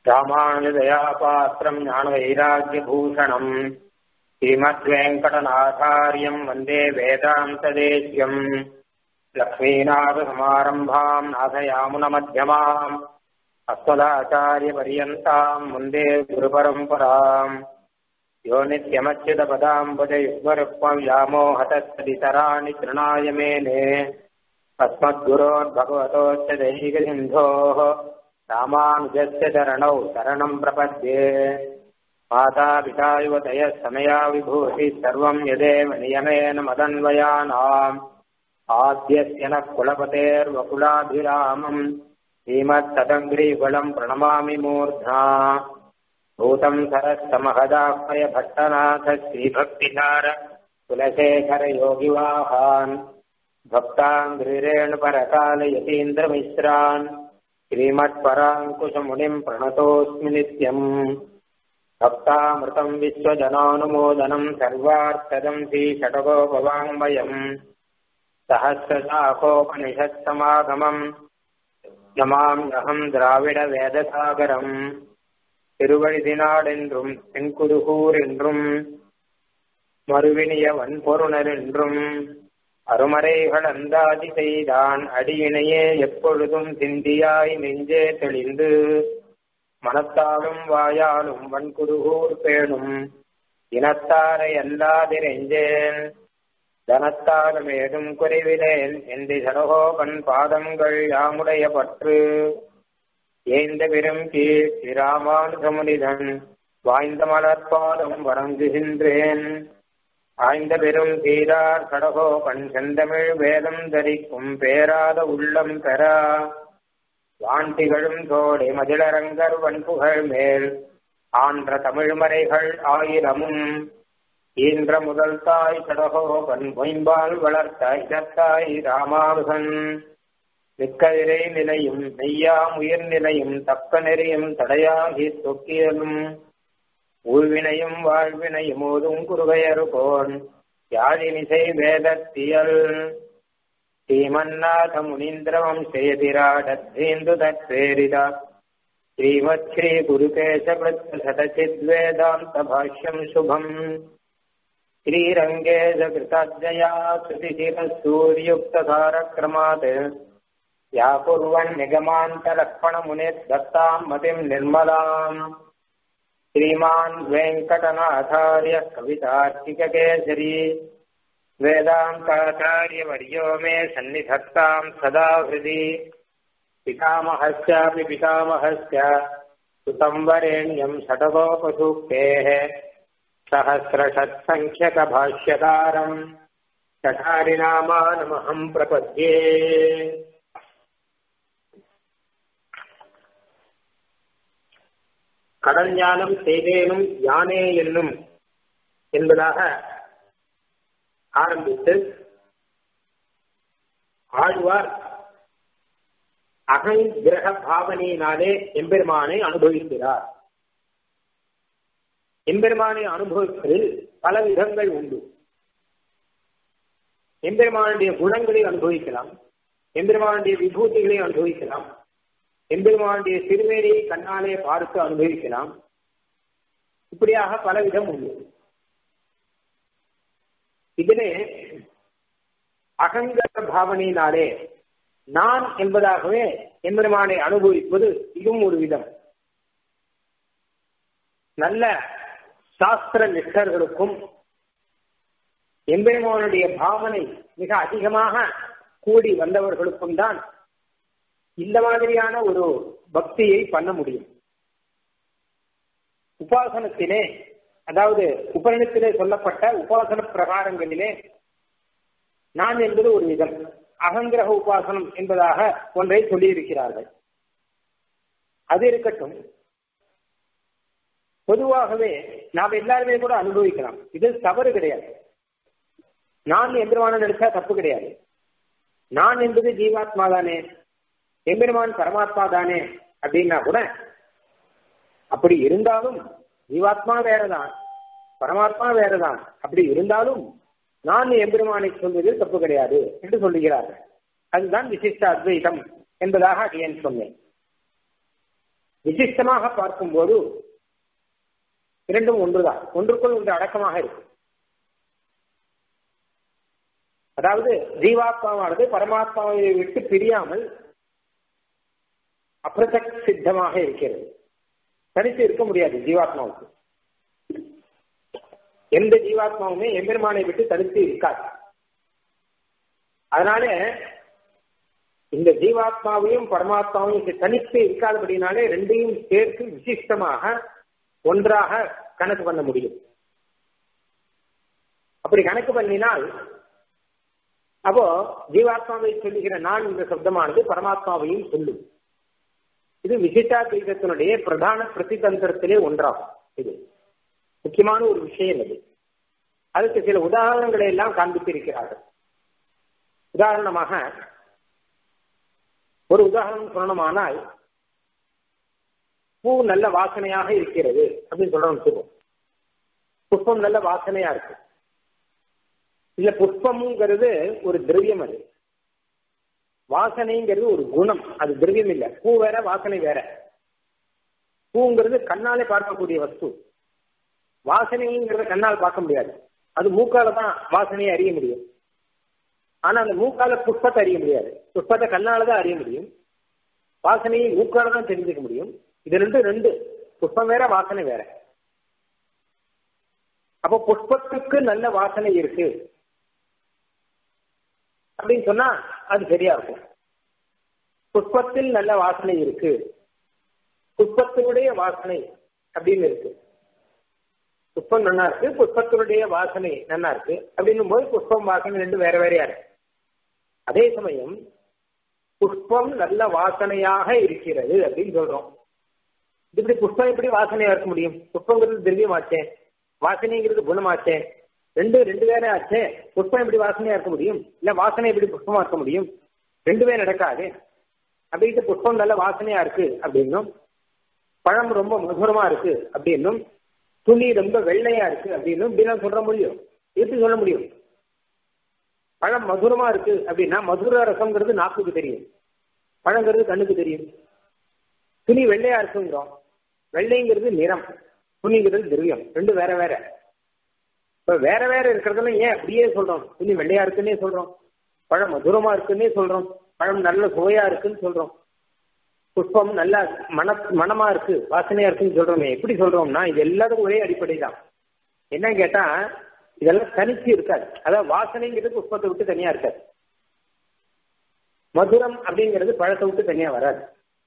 ராமானுஜயாபாத்திரம் ஞானவைராக்கியபூஷணம் श्रीमद्वेङ्कटनाथार्यम् वन्दे वेदान्तदेश्यम् लक्ष्मीनाथसमारम्भाम् नाथयामुनमध्यमाम् अस्मदाचार्यपर्यन्ताम् वन्दे गुरुपरम्पराम् यो नित्यमच्युतपदाम्बुजयुग्मरुक्मव्यामोहतस्तदितराणि तृणाय मेने अस्मद्गुरोर्भगवतोश्च दैहिकसिन्धोः रामानुजस्य चरणौ शरणम् प्रपद्ये मातापिता युवतयः समया विभूतिः सर्वम् यदेव नियमेन मदन्वयानाम् आद्यस्य नः कुलपतेर्वकुलाभिरामम् श्रीमत्सदङ्ग्रीकुलम् प्रणमामि मूर्ध्ना भूतम् सरस्तमहदाह्वय भट्टनाथ श्रीभक्तिसार कुलशेखर योगिवाहान् भक्ताङ्ग्रिरेणुपरकाल यतीन्द्रमिश्रान् श्रीमत्पराङ्कुशमुनिम् प्रणतोऽस्मि नित्यम् भक्तामृतम् विश्वजनानुमोदनम् सर्वार्थदम् श्रीषटकोपवाङ्मयम् सहस्रशाखोपनिषत्समागमम् நமாம்யகம் திராவிட வேதசாகரம் திருவழிதினாடென்றும் தென்குருகூர் என்றும் மறுவினிய வன்பொருணர் என்றும் அருமறைகள் அந்தாதி செய்தான் அடியினையே எப்பொழுதும் சிந்தியாய் நெஞ்சே தெளிந்து மனத்தாலும் வாயாலும் வன்குருகூர் பேணும் இனத்தாரை அல்லாதிரெஞ்சேன் தனத்தாலும் ஏதும் குறைவிலேன் என்று சடகோபன் பாதங்கள் யாமுடைய பற்று ஏந்த பெரும் கீழ் ஸ்ரீராமானுசமுனிதன் வாய்ந்த மலர்பாதம் வணங்குகின்றேன் ஆய்ந்த பெரும் தீரார் கடகோபன் செந்தமிழ் வேதம் தரிக்கும் பேராத உள்ளம் பெறா வாண்டிகளும் தோடை மதிலரங்கர் வன்புகழ் மேல் ஆன்ற தமிழ்மறைகள் ஆயிரமும் ஈன்ற முதல் தாய் கடகோபன் பொய்ம்பால் வளர்த்த இதத்தாய் ராமானுகன் மிக்கதிரை நிலையும் மெய்யாம் உயிர் நிலையும் தக்க நெறியும் தடையாகி தொக்கியலும் ஊழ்வினையும் வாழ்வினையும் ஓதும் குருகையரு போன் யாழினிசை வேதத்தியல் ஸ்ரீமன்னாத முனீந்திர வம்சேதிராடத்தேந்து தத்வேரித ஸ்ரீமத் ஸ்ரீ குருகேசவృత్త சதசித்வேதாந்த பாஷ்யம் சுபம் श्रीरङ्गे जकृताज्ञया श्रुतिशिरः सूर्युक्तधारक्रमात् या कुर्वन् निगमान्तलक्ष्मणमुनिर्दत्ताम् मतिम् निर्मलाम् श्रीमान् वेङ्कटनाथार्य कवितार्किककेसरी वेदान्ताचार्यवर्यो मे सन्निधत्ताम् सदा हृदि पितामहस्यापि पितामहस्य सुतम् वरेण्यम् षटगोपसूक्तेः सहस्रषत्सङ्ख्यकभाष्यकारम् चटारिनामानमहम् प्रपद्ये கடல் ஞானம் செய்தேனும் யானே என்னும் என்பதாக ஆரம்பித்து ஆழ்வார் அகங்கிரக பாவனையினாலே எம்பெருமானை அனுபவிக்கிறார் எம்பெருமானை அனுபவிப்பதில் பல விதங்கள் உண்டு எம்பெருமானுடைய குணங்களை அனுபவிக்கலாம் எம்பெருமானுடைய விபூதிகளை அனுபவிக்கலாம் எம்பெருமானுடைய திருமேனியை கண்ணாலே பார்த்து அனுபவிக்கலாம் இப்படியாக பல விதம் உண்டு இதிலே அகங்கர பாவனையினாலே நான் என்பதாகவே எம்பெருமானை அனுபவிப்பது இதுவும் ஒரு விதம் நல்ல சாஸ்திர நிஷ்டர்களுக்கும் எம்பெருமானுடைய பாவனை மிக அதிகமாக கூடி வந்தவர்களுக்கும் தான் இந்த மாதிரியான ஒரு பக்தியை பண்ண முடியும் உபாசனத்திலே அதாவது உபரணத்திலே சொல்லப்பட்ட உபாசன பிரகாரங்களிலே நான் என்பது ஒரு விதம் அகங்கிரக உபாசனம் என்பதாக ஒன்றை சொல்லியிருக்கிறார்கள் அது இருக்கட்டும் பொதுவாகவே நாம் எல்லாருமே கூட அனுபவிக்கலாம் இது தவறு கிடையாது நான் எம்பெருமான நினைச்சா தப்பு கிடையாது நான் என்பது ஜீவாத்மா தானே எம்பெருமான் பரமாத்மா தானே அப்படின்னா கூட அப்படி இருந்தாலும் ஜீவாத்மா வேறதான் பரமாத்மா வேறதான் அப்படி இருந்தாலும் நான் எம்பெருமானை சொல்வது தப்பு கிடையாது என்று சொல்லுகிறார்கள் அதுதான் விசிஷ்ட அத்வைதம் என்பதாக அடியேன் சொன்னேன் விசிஷ்டமாக பார்க்கும்போது இரண்டும் ஒன்றுதான் ஒன்றுக்குள் ஒன்று அடக்கமாக இருக்கு அதாவது ஜீவாத்மாவானது பரமாத்மாவை விட்டு பிரியாமல் அப்பிரசக் சித்தமாக இருக்கிறது தனித்து இருக்க முடியாது ஜீவாத்மாவுக்கு எந்த ஜீவாத்மாவுமே எம்பெருமானை விட்டு தனித்து இருக்காது அதனால இந்த ஜீவாத்மாவையும் பரமாத்மாவையும் தனித்து இருக்காதபடினாலே ரெண்டையும் சேர்த்து விசிஷ்டமாக ஒன்றாக கணக்கு பண்ண முடியும் அப்படி கணக்கு பண்ணினால் அப்போ ஜீவாத்மாவை சொல்லுகிற நான் என்ற சப்தமானது பரமாத்மாவையும் சொல்லும் இது விசிஷ்டாத்வைதத்தினுடைய பிரதான பிரதிதந்திரத்திலே ஒன்றாகும் இது முக்கியமான ஒரு விஷயம் அது அதுக்கு சில உதாரணங்களை எல்லாம் காண்பித்திருக்கிறார்கள் உதாரணமாக ஒரு உதாரணம் சொல்லணுமானால் பூ நல்ல வாசனையாக இருக்கிறது அப்படின்னு சொல்றோம் சொல்லுவோம் புஷ்பம் நல்ல வாசனையா இருக்கு இல்ல புஷ்பம்ங்கிறது ஒரு திரவியம் அது வாசனைங்கிறது ஒரு குணம் அது திரவியம் இல்ல பூ வேற வாசனை வேற பூங்கிறது கண்ணாலே பார்க்கக்கூடிய வஸ்து வாசனைங்கிறத கண்ணால் பார்க்க முடியாது அது மூக்கால தான் வாசனையை அறிய முடியும் ஆனா அந்த மூக்கால புஷ்பத்தை அறிய முடியாது புஷ்பத்தை கண்ணால தான் அறிய முடியும் வாசனையை மூக்கால தான் தெரிஞ்சுக்க முடியும் இது ரெண்டு ரெண்டு புஷ்பம் வேற வாசனை வேற அப்போ புஷ்பத்துக்கு நல்ல வாசனை இருக்கு அப்படின்னு சொன்னா அது சரியா இருக்கும் புஷ்பத்தில் நல்ல வாசனை இருக்கு புஷ்பத்தினுடைய வாசனை அப்படின்னு இருக்கு புஷ்பம் நல்லா இருக்கு புஷ்பத்தினுடைய வாசனை நல்லா இருக்கு அப்படின்னும் போது புஷ்பம் வாசனை ரெண்டு வேற வேறையா இருக்கு அதே சமயம் புஷ்பம் நல்ல வாசனையாக இருக்கிறது அப்படின்னு சொல்றோம் இப்படி புஷ்பம் எப்படி வாசனையா இருக்க முடியும் புஷ்பங்கிறது திரவியமாச்சே வாசனைங்கிறது குணமாச்சே ரெண்டு ரெண்டு பேரே ஆச்சே புஷ்பம் எப்படி வாசனையா இருக்க முடியும் இல்ல வாசனை எப்படி புஷ்பமா இருக்க முடியும் ரெண்டுமே நடக்காது அப்படின்ட்டு புஷ்பம் நல்ல வாசனையா இருக்கு அப்படின்னும் பழம் ரொம்ப மதுரமா இருக்கு அப்படின்னும் துணி ரொம்ப வெள்ளையா இருக்கு அப்படின்னும் இப்படிலாம் சொல்ற முடியும் எப்படி சொல்ல முடியும் பழம் மதுரமா இருக்கு அப்படின்னா மதுர ரசம்ங்கிறது நாக்குக்கு தெரியும் பழங்கிறது கண்ணுக்கு தெரியும் துணி வெள்ளையா இருக்குங்கிறோம் வெள்ளைங்கிறது நிறம் துணிங்கிறது திரவியம் ரெண்டு வேற வேற இப்ப வேற வேற இருக்கிறதெல்லாம் ஏன் அப்படியே சொல்றோம் துணி வெள்ளையா இருக்குன்னே சொல்றோம் பழம் மதுரமா இருக்குன்னே சொல்றோம் பழம் நல்ல சுவையா இருக்குன்னு சொல்றோம் புஷ்பம் நல்ல மன மனமா இருக்கு வாசனையா இருக்குன்னு சொல்றோமே எப்படி சொல்றோம்னா இது எல்லாத்துக்கும் ஒரே அடிப்படை தான் என்ன கேட்டா இதெல்லாம் தனிச்சு இருக்காது அதாவது வாசனைங்கிறது புஷ்பத்தை விட்டு தனியா இருக்காது மதுரம் அப்படிங்கிறது பழத்தை விட்டு தனியா வராது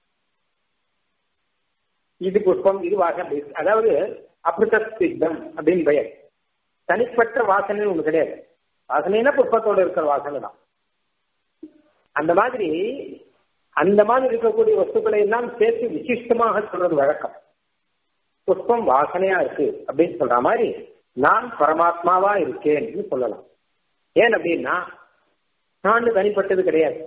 இது புஷ்பம் இது வாசனை அதாவது அபிருத்தம் அப்படின்னு பெயர் தனிப்பட்ட வாசனை ஒண்ணு கிடையாது வாசனைனா புஷ்பத்தோட இருக்கிற வாசனை தான் அந்த மாதிரி அந்த மாதிரி இருக்கக்கூடிய வஸ்துக்களை எல்லாம் சேர்த்து விசிஷ்டமாக சொல்றது வழக்கம் புஷ்பம் வாசனையா இருக்கு அப்படின்னு சொல்ற மாதிரி நான் பரமாத்மாவா இருக்கேன்னு சொல்லலாம் ஏன் அப்படின்னா நான் தனிப்பட்டது கிடையாது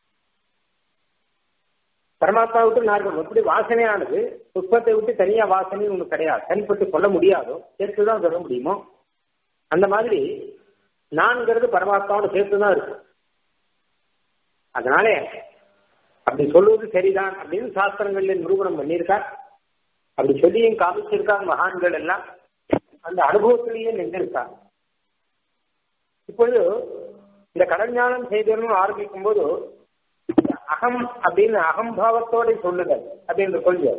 பரமாத்மா விட்டு நான் எப்படி வாசனையானது புஷ்பத்தை விட்டு தனியா வாசனை ஒண்ணு கிடையாது தனிப்பட்டு சொல்ல முடியாதோ சேர்த்துதான் சொல்ல முடியுமோ அந்த மாதிரி நான்கிறது பரமாத்மாவோட சேர்த்து தான் இருக்கு அதனால அப்படி சொல்லுவது சரிதான் அப்படின்னு சாஸ்திரங்கள்ல நிரூபணம் பண்ணியிருக்கார் அப்படி சொல்லியும் காமிச்சிருக்காங்க மகான்கள் எல்லாம் அந்த அனுபவத்திலேயே நின்றிருக்காங்க இப்பொழுது இந்த கடல் ஞானம் செய்தவர்கள் ஆரம்பிக்கும் போது அகம் அப்படின்னு அகம்பாவத்தோட சொல்லுதல் அப்படின்ற கொள்கை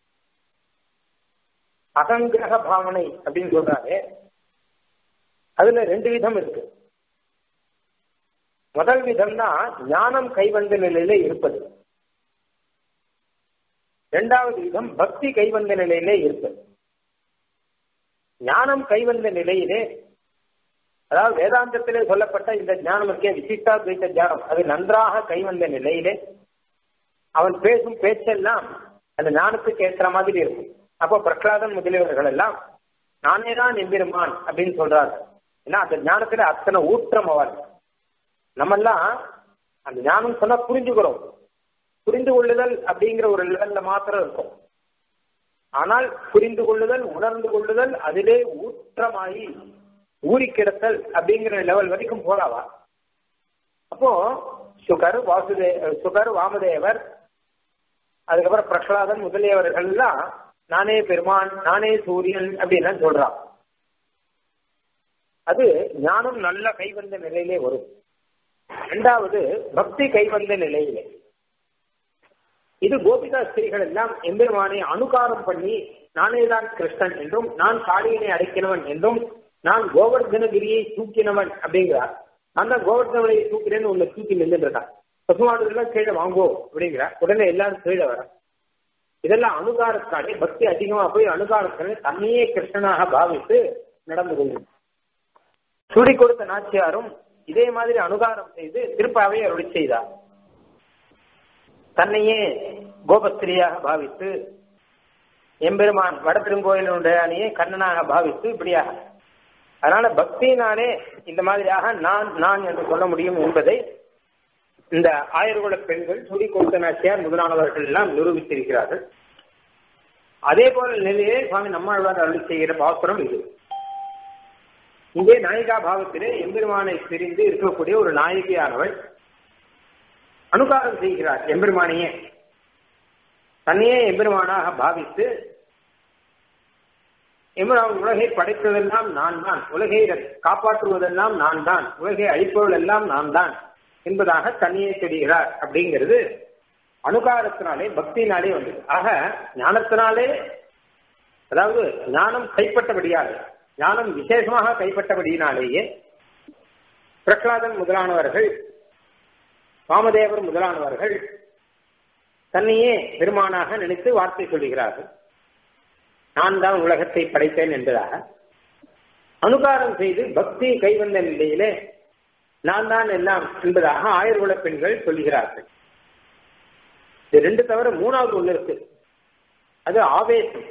அகங்கிரக பாவனை அப்படின்னு சொல்றாரு அதுல ரெண்டு விதம் இருக்கு முதல் விதம் தான் ஞானம் கைவந்த நிலையில இருப்பது இரண்டாவது விதம் பக்தி கைவந்த நிலையிலே இருப்பது ஞானம் கைவந்த நிலையிலே அதாவது வேதாந்தத்திலே சொல்லப்பட்ட இந்த ஞானம் இருக்கே விசிஷ்டாத்வைத்த ஞானம் அது நன்றாக கைவந்த நிலையிலே அவன் பேசும் பேச்செல்லாம் அந்த ஞானத்துக்கு ஏற்ற மாதிரி இருக்கும் அப்போ பிரகலாதன் முதலியவர்கள் எல்லாம் நானே தான் எம்பெருமான் அப்படின்னு சொல்றாரு ஏன்னா அந்த ஞானத்துல அத்தனை ஊற்றம் அவர் நம்மெல்லாம் அந்த ஞானம் சொன்னா புரிஞ்சுக்கிறோம் புரிந்து கொள்ளுதல் அப்படிங்கிற ஒரு லெவல்ல மாத்திரம் இருக்கும் ஆனால் புரிந்து கொள்ளுதல் உணர்ந்து கொள்ளுதல் அதிலே ஊற்றமாயி ஊறி கிடத்தல் அப்படிங்கிற லெவல் வரைக்கும் போலாவா அப்போ சுகர் வாசுதே சுகர் வாமதேவர் அதுக்கப்புறம் பிரகலாதன் முதலியவர்கள்லாம் நானே பெருமான் நானே சூரியன் அப்படின்லாம் சொல்றான் அது ஞானம் நல்ல கைவந்த நிலையிலே வரும் இரண்டாவது பக்தி கைவந்த நிலையிலே இது கோபிகா ஸ்திரீகள் எல்லாம் எம்பெருமானை அனுகாரம் பண்ணி நானே தான் கிருஷ்ணன் என்றும் நான் காளியனை அடைக்கினவன் என்றும் நான் கோவர்தனகிரியை தூக்கினவன் அப்படிங்கிறார் நான் தான் கோவர்தனகிரியை தூக்கினேன்னு உன்னை தூக்கி நின்றுட்டான் பசுமாடுகள்லாம் கீழே வாங்கோ அப்படிங்கிறார் உடனே எல்லாரும் கீழே வர இதெல்லாம் அனுகாரத்தாலே பக்தி அதிகமா போய் அனுகாரத்தாலே தன்னையே கிருஷ்ணனாக பாவித்து நடந்து கொள்ளும் சுடி கொடுத்த நாச்சியாரும் இதே மாதிரி அனுகாரம் செய்து திருப்பாவை அருளி செய்தார் தன்னையே கோபஸ்திரியாக பாவித்து எம்பெருமான் வடத்திருங்கோயிலுடைய கண்ணனாக பாவித்து இப்படியாக அதனால பக்தியினாலே இந்த மாதிரியாக நான் நான் என்று சொல்ல முடியும் என்பதை இந்த ஆயர்குல பெண்கள் சுடி கொடுத்த நாச்சியார் முதலானவர்கள் எல்லாம் நிரூபித்திருக்கிறார்கள் அதே போல நிலையே சுவாமி நம்மாழ்வார் அருளி செய்கிற பாசுரம் இது இங்கே நாயிகா பாவத்திலே எம்பெருமானை பிரிந்து இருக்கக்கூடிய ஒரு நாயகியானவள் அனுகாரம் செய்கிறார் எம்பெருமானையே தன்னையே எம்பெருமானாக பாவித்து எம்பெருமான் உலகை படைத்ததெல்லாம் நான் தான் உலகை காப்பாற்றுவதெல்லாம் நான் தான் உலகை அழிப்பவளெல்லாம் நான் தான் என்பதாக தன்னையே தெரிகிறார் அப்படிங்கிறது அனுகாரத்தினாலே பக்தினாலே வந்தது ஆக ஞானத்தினாலே அதாவது ஞானம் கைப்பற்றபடியாக ஞானம் விசேஷமாக கைப்பற்றபடியினாலேயே பிரகலாதன் முதலானவர்கள் வாமதேவர் முதலானவர்கள் தன்னையே பெருமானாக நினைத்து வார்த்தை சொல்லுகிறார்கள் நான் தான் உலகத்தை படைத்தேன் என்பதாக அனுகாரம் செய்து பக்தி கைவந்த நிலையிலே நான் தான் எல்லாம் என்பதாக ஆயுர்குல பெண்கள் சொல்லுகிறார்கள் இது ரெண்டு தவிர மூணாவது ஒண்ணு இருக்கு அது ஆவேசம்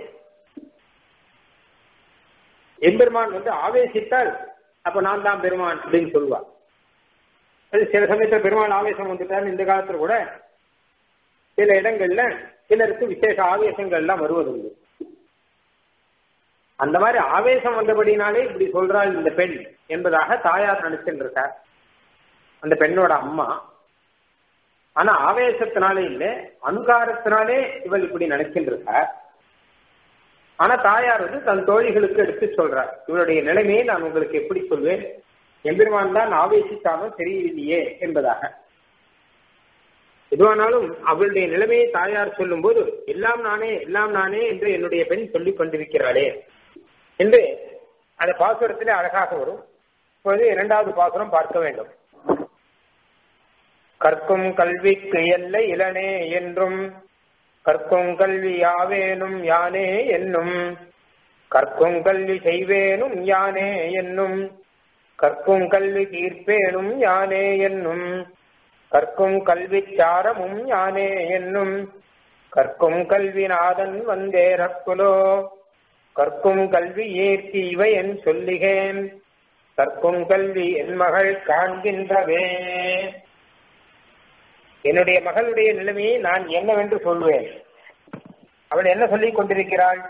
எம்பெருமான் வந்து ஆவேசித்தால் அப்ப நான் தான் பெருமான் அப்படின்னு சொல்லுவார் அது சில சமயத்துல பெருமாள் ஆவேசம் வந்துட்டார் இந்த காலத்துல கூட சில இடங்கள்ல சிலருக்கு விசேஷ ஆவேசங்கள்லாம் வருவதுண்டு அந்த மாதிரி ஆவேசம் வந்தபடினாலே இப்படி சொல்றாள் இந்த பெண் என்பதாக தாயார் நினைச்சுருக்கார் அந்த பெண்ணோட அம்மா ஆனா ஆவேசத்தினாலே இல்ல அனுகாரத்தினாலே இவள் இப்படி நினைக்கின்றிருக்கார் ஆனா தாயார் வந்து தன் தோழிகளுக்கு எடுத்து சொல்றார் இவருடைய நிலைமையை நான் உங்களுக்கு எப்படி சொல்வேன் எம்பெருமான் தான் ஆவேசித்தாலும் தெரியவில்லையே என்பதாக எதுவானாலும் அவளுடைய நிலைமையை தாயார் சொல்லும் போது எல்லாம் நானே எல்லாம் நானே என்று என்னுடைய பெண் சொல்லிக் கொண்டிருக்கிறாளே என்று அந்த பாசுரத்திலே அழகாக வரும் இப்போது இரண்டாவது பாசுரம் பார்க்க வேண்டும் கற்கும் கல்விக்கு எல்லை இளனே என்றும் கற்கும் கல்வி யாவேனும் யானே என்னும் கற்கும் கல்வி செய்வேனும் யானே என்னும் கற்கும் கல்வி தீர்ப்பேனும் யானே என்னும் கற்கும் கல்வி சாரமும் யானே என்னும் கற்கும் கல்வி நாதன் வந்தேரக்குலோ கற்கும் கல்வி ஏற்கி இவை என் சொல்லுகேன் கற்கும் கல்வி என் மகள் காண்கின்றவே என்னுடைய மகளுடைய நிலைமையை நான் என்னவென்று சொல்வேன் அவள் என்ன சொல்லிக் கொண்டிருக்கிறாள்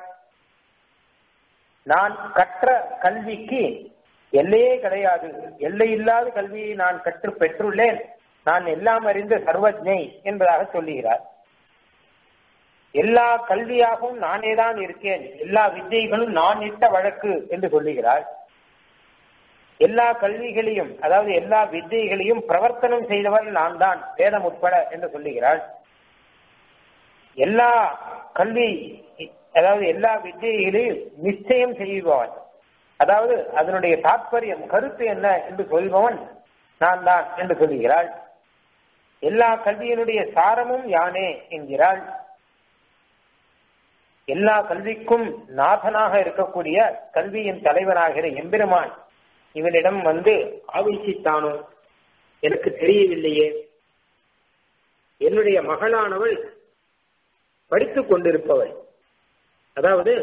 நான் கற்ற கல்விக்கு எல்லையே கிடையாது எல்லை இல்லாத கல்வியை நான் கற்று பெற்றுள்ளேன் நான் எல்லாம் அறிந்த சர்வஜை என்பதாக சொல்லுகிறார் எல்லா கல்வியாகவும் நானே தான் இருக்கேன் எல்லா வித்தைகளும் நான் இட்ட வழக்கு என்று சொல்லுகிறார் எல்லா கல்விகளையும் அதாவது எல்லா வித்தைகளையும் பிரவர்த்தனம் செய்தவன் நான் தான் வேதம் உட்பட என்று சொல்லுகிறாள் எல்லா கல்வி அதாவது எல்லா வித்தைகளையும் நிச்சயம் செய்பவன் அதாவது அதனுடைய தாற்பயம் கருத்து என்ன என்று சொல்பவன் நான் தான் என்று சொல்லுகிறாள் எல்லா கல்வியினுடைய சாரமும் யானே என்கிறாள் எல்லா கல்விக்கும் நாதனாக இருக்கக்கூடிய கல்வியின் தலைவனாகிற எம்பெருமான் இவனிடம் வந்து ஆவேசித்தானோ எனக்கு தெரியவில்லையே என்னுடைய மகளானவள் படித்துக் கொண்டிருப்பவள் அதாவது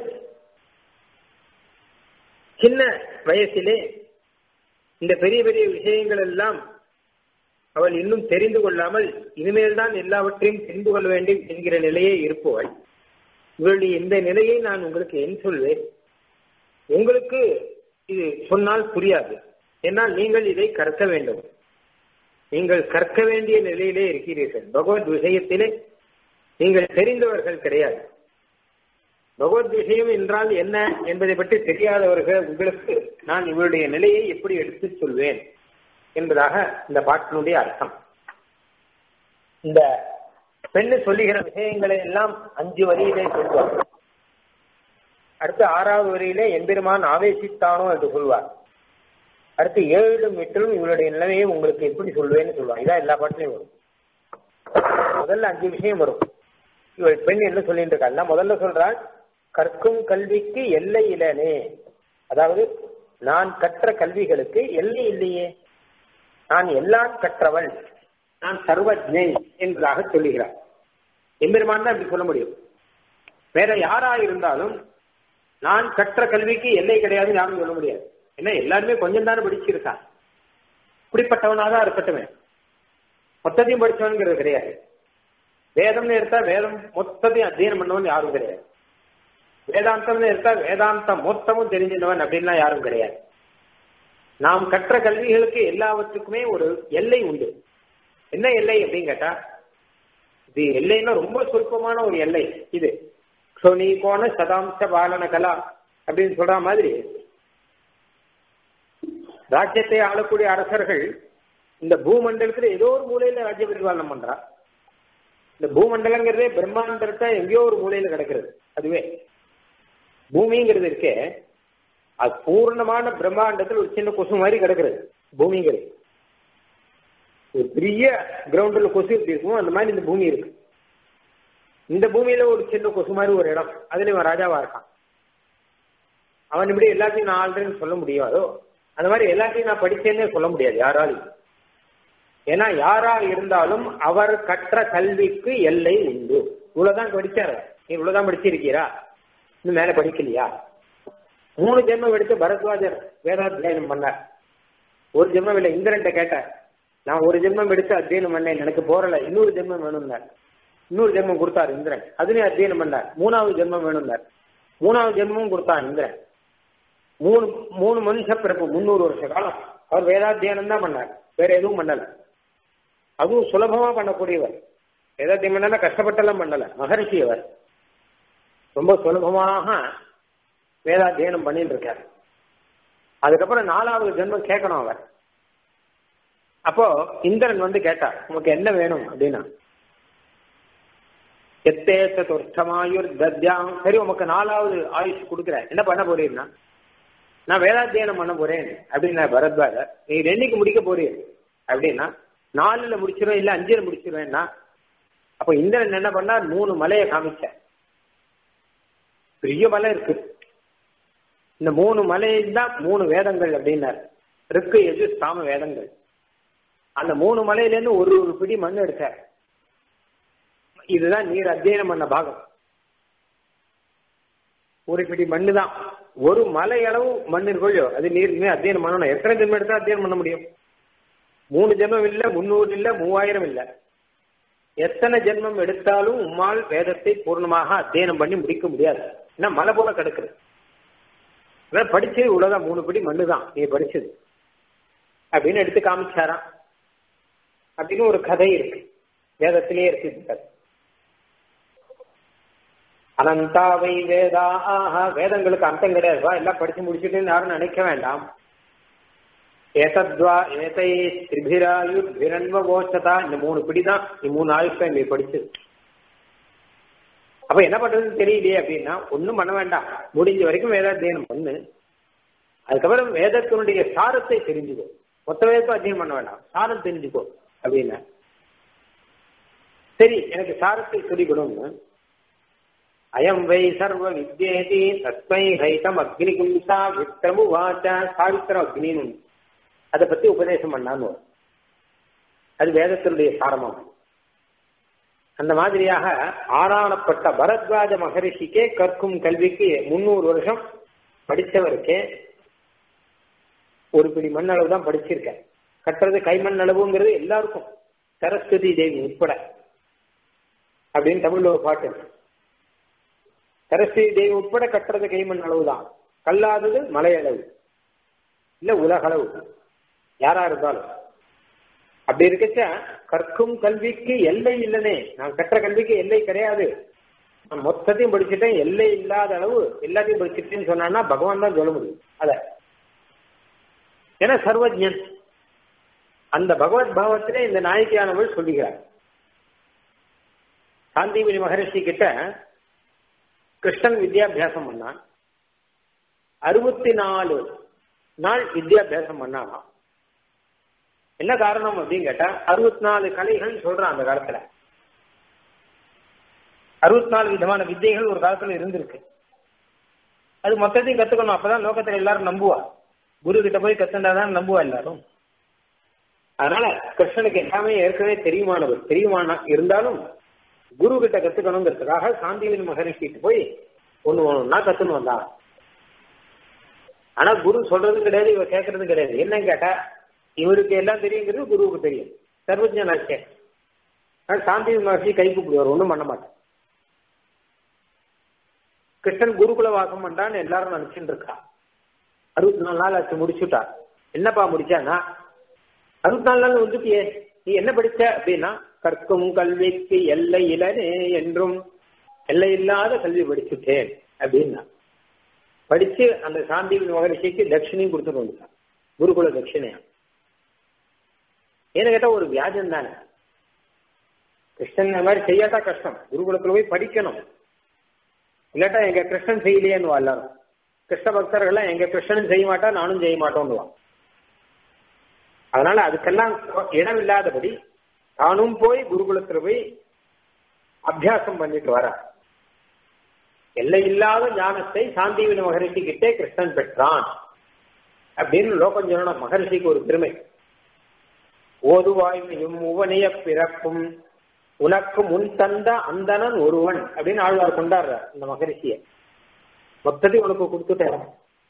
சின்ன வயசிலே இந்த பெரிய பெரிய விஷயங்கள் எல்லாம் அவள் இன்னும் தெரிந்து கொள்ளாமல் இனிமேல் தான் எல்லாவற்றையும் தெரிந்து கொள்ள வேண்டும் என்கிற நிலையே இருப்பவள் இவளுடைய இந்த நிலையை நான் உங்களுக்கு என் சொல்வேன் உங்களுக்கு இது சொன்னால் புரியாது என்னால் நீங்கள் இதை கற்க வேண்டும் நீங்கள் கற்க வேண்டிய நிலையிலே இருக்கிறீர்கள் பகவத் விஷயத்திலே நீங்கள் தெரிந்தவர்கள் கிடையாது பகவத் விஷயம் என்றால் என்ன என்பதை பற்றி தெரியாதவர்கள் உங்களுக்கு நான் இவருடைய நிலையை எப்படி எடுத்துச் சொல்வேன் என்பதாக இந்த பாட்டினுடைய அர்த்தம் இந்த பெண்ணு சொல்லுகிற விஷயங்களை எல்லாம் அஞ்சு வரியிலே சொல்வார் அடுத்து ஆறாவது வரியிலே எம்பெருமான் ஆவேசித்தானோ என்று சொல்வார் அடுத்து ஏழிலும் எட்டிலும் இவருடைய நிலைமையை உங்களுக்கு எப்படி சொல்வேன்னு சொல்லுவாங்க இதான் எல்லா பாட்டிலையும் வரும் முதல்ல அஞ்சு விஷயம் வரும் இவள் பெண் என்ன சொல்லிட்டு இருக்கா முதல்ல சொல்றாள் கற்கும் கல்விக்கு எல்லை இல்லனே அதாவது நான் கற்ற கல்விகளுக்கு எல்லை இல்லையே நான் எல்லாம் கற்றவள் நான் சர்வஜை என்பதாக சொல்லுகிறார் எம்பெருமான் தான் அப்படி சொல்ல முடியும் வேற யாரா இருந்தாலும் நான் கற்ற கல்விக்கு எல்லை கிடையாதுன்னு யாரும் சொல்ல முடியாது ஏன்னா எல்லாருமே கொஞ்சம் தானே படிச்சிருக்கா இப்படிப்பட்டவனாதான் இருக்கட்டுமே மொத்தத்தையும் படிச்சவனுங்கிறது கிடையாது வேதம்னு எடுத்தா வேதம் மொத்தத்தையும் அத்தியனம் பண்ணவன் யாரும் கிடையாது வேதாந்தம்னு எடுத்தா வேதாந்தம் மொத்தமும் தெரிஞ்சினவன் அப்படின்லாம் யாரும் கிடையாது நாம் கற்ற கல்விகளுக்கு எல்லாவற்றுக்குமே ஒரு எல்லை உண்டு என்ன எல்லை அப்படின்னு கேட்டா இது எல்லைன்னா ரொம்ப சொற்பமான ஒரு எல்லை இது சோனி கோண சதாம்ச பாலன கலா அப்படின்னு சொல்ற மாதிரி ராஜ்யத்தை ஆளக்கூடிய அரசர்கள் இந்த பூமண்டலத்துல ஏதோ ஒரு மூலையில ராஜ்ய பரிபாலனம் பண்றா இந்த பூமண்டலங்கிறதே பிரம்மாண்டத்தை எங்கேயோ ஒரு மூலையில கிடக்கிறது அதுவே பூமிங்கிறது இருக்கே அது பூர்ணமான பிரம்மாண்டத்தில் ஒரு சின்ன கொசு மாதிரி கிடக்கிறது பூமிங்கிறது ஒரு பெரிய கிரவுண்டில் கொசு எப்படி இருக்கும் அந்த மாதிரி இந்த பூமி இருக்கு இந்த பூமியில ஒரு சின்ன கொசு மாதிரி ஒரு இடம் அதுல இவன் ராஜாவா இருக்கான் அவன் இப்படி எல்லாத்தையும் நான் ஆள்றேன்னு சொல்ல முடியாதோ அந்த மாதிரி எல்லாத்தையும் நான் படிச்சேன்னே சொல்ல முடியாது யாராலையும் ஏன்னா யாரா இருந்தாலும் அவர் கற்ற கல்விக்கு எல்லை உண்டு இவ்வளவுதான் படிச்சாரு நீ இவ்வளவுதான் படிச்சிருக்கீரா இன்னும் மேல படிக்கலையா மூணு ஜென்மம் எடுத்து பரத்வாஜர் வேதாத்தியனம் பண்ணார் ஒரு ஜென்மம் இல்லை இந்திரன்ட்ட கேட்டார் நான் ஒரு ஜென்மம் எடுத்து அத்தியனம் பண்ணேன் எனக்கு போறல இன்னொரு ஜென்மம் வேணும்னார் இன்னொரு ஜென்மம் கொடுத்தார் இந்திரன் அதுலயும் அத்தியனம் பண்ணார் மூணாவது ஜென்மம் வேணும்னார் மூணாவது ஜென்மமும் கொடுத்தான் இந்திரன் மூணு மூணு மனுஷ பிறப்பு முன்னூறு வருஷ காலம் அவர் வேதாத்தியானம் தான் பண்ணார் வேற எதுவும் பண்ணல அதுவும் சுலபமா பண்ணக்கூடியவர் வேதாத்தியம் பண்ணல கஷ்டப்பட்டெல்லாம் பண்ணல மகரிஷி அவர் ரொம்ப சுலபமாக வேதாத்தியனம் பண்ணிட்டு இருக்கார் அதுக்கப்புறம் நாலாவது ஜென்மம் கேட்கணும் அவர் அப்போ இந்திரன் வந்து கேட்டார் உனக்கு என்ன வேணும் அப்படின்னா எத்தே சதுர்த்தமாயுர் தத்யாம் சரி உமக்கு நாலாவது ஆயுஷ் கொடுக்குறேன் என்ன பண்ண போறீங்கன்னா நான் வேதாத்தியனம் பண்ண போறேன் அப்படின்னா பரத்வாஜர் நீ என்னைக்கு முடிக்க போறீர் அப்படின்னா நாலுல முடிச்சிருவேன் இல்ல அஞ்சுல முடிச்சிருவேன்னா அப்ப இந்திரன் என்ன பண்ணார் மூணு மலையை காமிச்ச பெரிய மலை இருக்கு இந்த மூணு மலையில் தான் மூணு வேதங்கள் அப்படின்னார் ருக்கு எது சாம வேதங்கள் அந்த மூணு மலையிலேருந்து ஒரு ஒரு பிடி மண் எடுத்தார் இதுதான் நீர் அத்தியனம் பண்ண பாகம் ஒரு பிடி மண்ணு தான் ஒரு மலை அளவு மண் இருக்கோ அது நீர் இனிமே அத்தியனம் பண்ணணும் எத்தனை ஜென்மம் எடுத்தா அத்தியனம் பண்ண முடியும் மூணு ஜென்மம் இல்ல முன்னூறு இல்ல மூவாயிரம் இல்ல எத்தனை ஜென்மம் எடுத்தாலும் உம்மால் வேதத்தை பூர்ணமாக அத்தியனம் பண்ணி முடிக்க முடியாது ஏன்னா மலை போல கிடக்குது அதான் படிச்சது இவ்வளவுதான் மூணு படி மண்ணு தான் நீ படிச்சது அப்படின்னு எடுத்து காமிச்சாராம் அப்படின்னு ஒரு கதை இருக்கு வேதத்திலேயே இருக்கு கதை அனந்தாவை வேதா ஆஹா வேதங்களுக்கு அர்த்தம் கிடையாதுவா எல்லாம் படிச்சு முடிச்சுட்டு யாரும் நினைக்க வேண்டாம் ஏதத்வா ஏதை திரிபிராயு பிரன்வ கோச்சதா இந்த மூணு பிடிதான் இந்த மூணு ஆயுஷம் நீ படிச்சது அப்ப என்ன பண்றதுன்னு தெரியலையே அப்படின்னா ஒன்னும் பண்ண வேண்டாம் முடிஞ்ச வரைக்கும் வேதாத்தியனம் பண்ணு அதுக்கப்புறம் வேதத்தினுடைய சாரத்தை தெரிஞ்சுக்கோ மொத்த வேதத்தை அத்தியனம் பண்ண வேண்டாம் சாரம் தெரிஞ்சுக்கோ அப்படின்னா சரி எனக்கு சாரத்தை சொல்லிக் கொடுங்க அயம் வை சர்வ வித்யேதி தஸ்மை ஹைதம் அக்னிகும்சா விக்ரமு வாச்ச சாவித்திரம் அக்னின்னு அதை பத்தி உபதேசம் பண்ணான்னு அது வேதத்தினுடைய சாரமாகும் அந்த மாதிரியாக ஆராணப்பட்ட பரத்வாஜ மகரிஷிக்கே கற்கும் கல்விக்கு முன்னூறு வருஷம் படித்தவருக்கே ஒரு பிடி மண் அளவு தான் படிச்சிருக்கேன் கட்டுறது கைமண் அளவுங்கிறது எல்லாருக்கும் சரஸ்வதி தேவி உட்பட அப்படின்னு தமிழ்ல ஒரு பாட்டு சரஸ்வதி தேவி உட்பட கட்டுறது கைமண் அளவு தான் கல்லாதது மலை அளவு இல்ல உலக அளவு யாரா இருந்தாலும் அப்படி இருக்கச்ச கற்கும் கல்விக்கு எல்லை இல்லனே நான் கற்ற கல்விக்கு எல்லை கிடையாது நான் மொத்தத்தையும் படிச்சுட்டேன் எல்லை இல்லாத அளவு எல்லாத்தையும் படிச்சுட்டேன்னு சொன்னான்னா பகவான் தான் சொல்ல முடியும் அத ஏன்னா சர்வஜன் அந்த பகவத் பாவத்திலே இந்த நாயகியானவள் சொல்லுகிறார் சாந்திமணி மகரிஷி கிட்ட கிருஷ்ணன் வித்யாபியாசம் பண்ணான் அறுபத்தி நாலு நாள் வித்யாபியாசம் பண்ணாலாம் என்ன காரணம் அப்படின்னு கேட்டா அறுபத்தி நாலு கலைகள் சொல்றான் அந்த காலத்துல அறுபத்தி நாலு விதமான வித்தைகள் ஒரு காலத்துல இருந்திருக்கு அது மொத்தத்தையும் கத்துக்கணும் அப்பதான் லோகத்துல எல்லாரும் நம்புவா குரு கிட்ட போய் கத்துண்டாதான் நம்புவா எல்லாரும் அதனால கிருஷ்ணனுக்கு எல்லாமே ஏற்கனவே தெரியுமானவர் தெரியுமான இருந்தாலும் குரு கிட்ட கத்துக்கணுங்கிறதுக்காக சாந்திவின் மகரிஷிட்டு போய் ஒண்ணு ஒண்ணுன்னா கத்துன்னு வந்தான் ஆனா குரு சொல்றதும் கிடையாது இவ கேட்கறதும் கிடையாது என்னன்னு கேட்டா இவருக்கு எல்லாம் தெரியுங்கிறது குருவுக்கு தெரியும் சர்வஜனாச்சே சாந்தி மகர்ஷி கை கூப்பிடுவார் ஒன்றும் பண்ண மாட்டேன் கிருஷ்ணன் குருகுல வாசம் பண்ணான்னு எல்லாரும் நினைச்சுட்டு இருக்கா அறுபத்தி நாலு நாள் ஆச்சு முடிச்சுட்டா என்னப்பா முடிச்சானா அறுபத்தி நாலு நாள் வந்துட்டியே நீ என்ன படிச்ச அப்படின்னா கற்கும் கல்விக்கு எல்லை இலனே என்றும் எல்லை இல்லாத கல்வி படிச்சுட்டேன் அப்படின்னா படிச்சு அந்த சாந்தி மகரிஷிக்கு தட்சிணையும் கொடுத்துட்டு வந்துட்டான் குருகுல தட்சிணையா ஏன்னு கேட்டா ஒரு வியாஜம் தானே கிருஷ்ணன் இந்த மாதிரி செய்யாட்டா கஷ்டம் குருகுலத்துல போய் படிக்கணும் இல்லாட்டா எங்க கிருஷ்ணன் செய்யலையேன்னு எல்லாரும் கிருஷ்ண பக்தர்கள்லாம் எங்க கிருஷ்ணன் செய்ய மாட்டா நானும் செய்ய மாட்டோம்னுவான் அதனால அதுக்கெல்லாம் இடம் இல்லாதபடி தானும் போய் குருகுலத்துல போய் அபியாசம் பண்ணிட்டு வர எல்லை இல்லாத ஞானத்தை சாந்திவின மகரிஷி கிட்டே கிருஷ்ணன் பெற்றான் அப்படின்னு லோகம் சொல்லணும் மகரிஷிக்கு ஒரு பெருமை ஓதுவாய்மையும் உவனைய பிறப்பும் உனக்கு முன் தந்த அந்தணன் ஒருவன் அப்படின்னு ஆழ்வார் கொண்டாடுற இந்த மகரிஷிய மொத்தத்தையும் உனக்கு கொடுத்துட்டேன்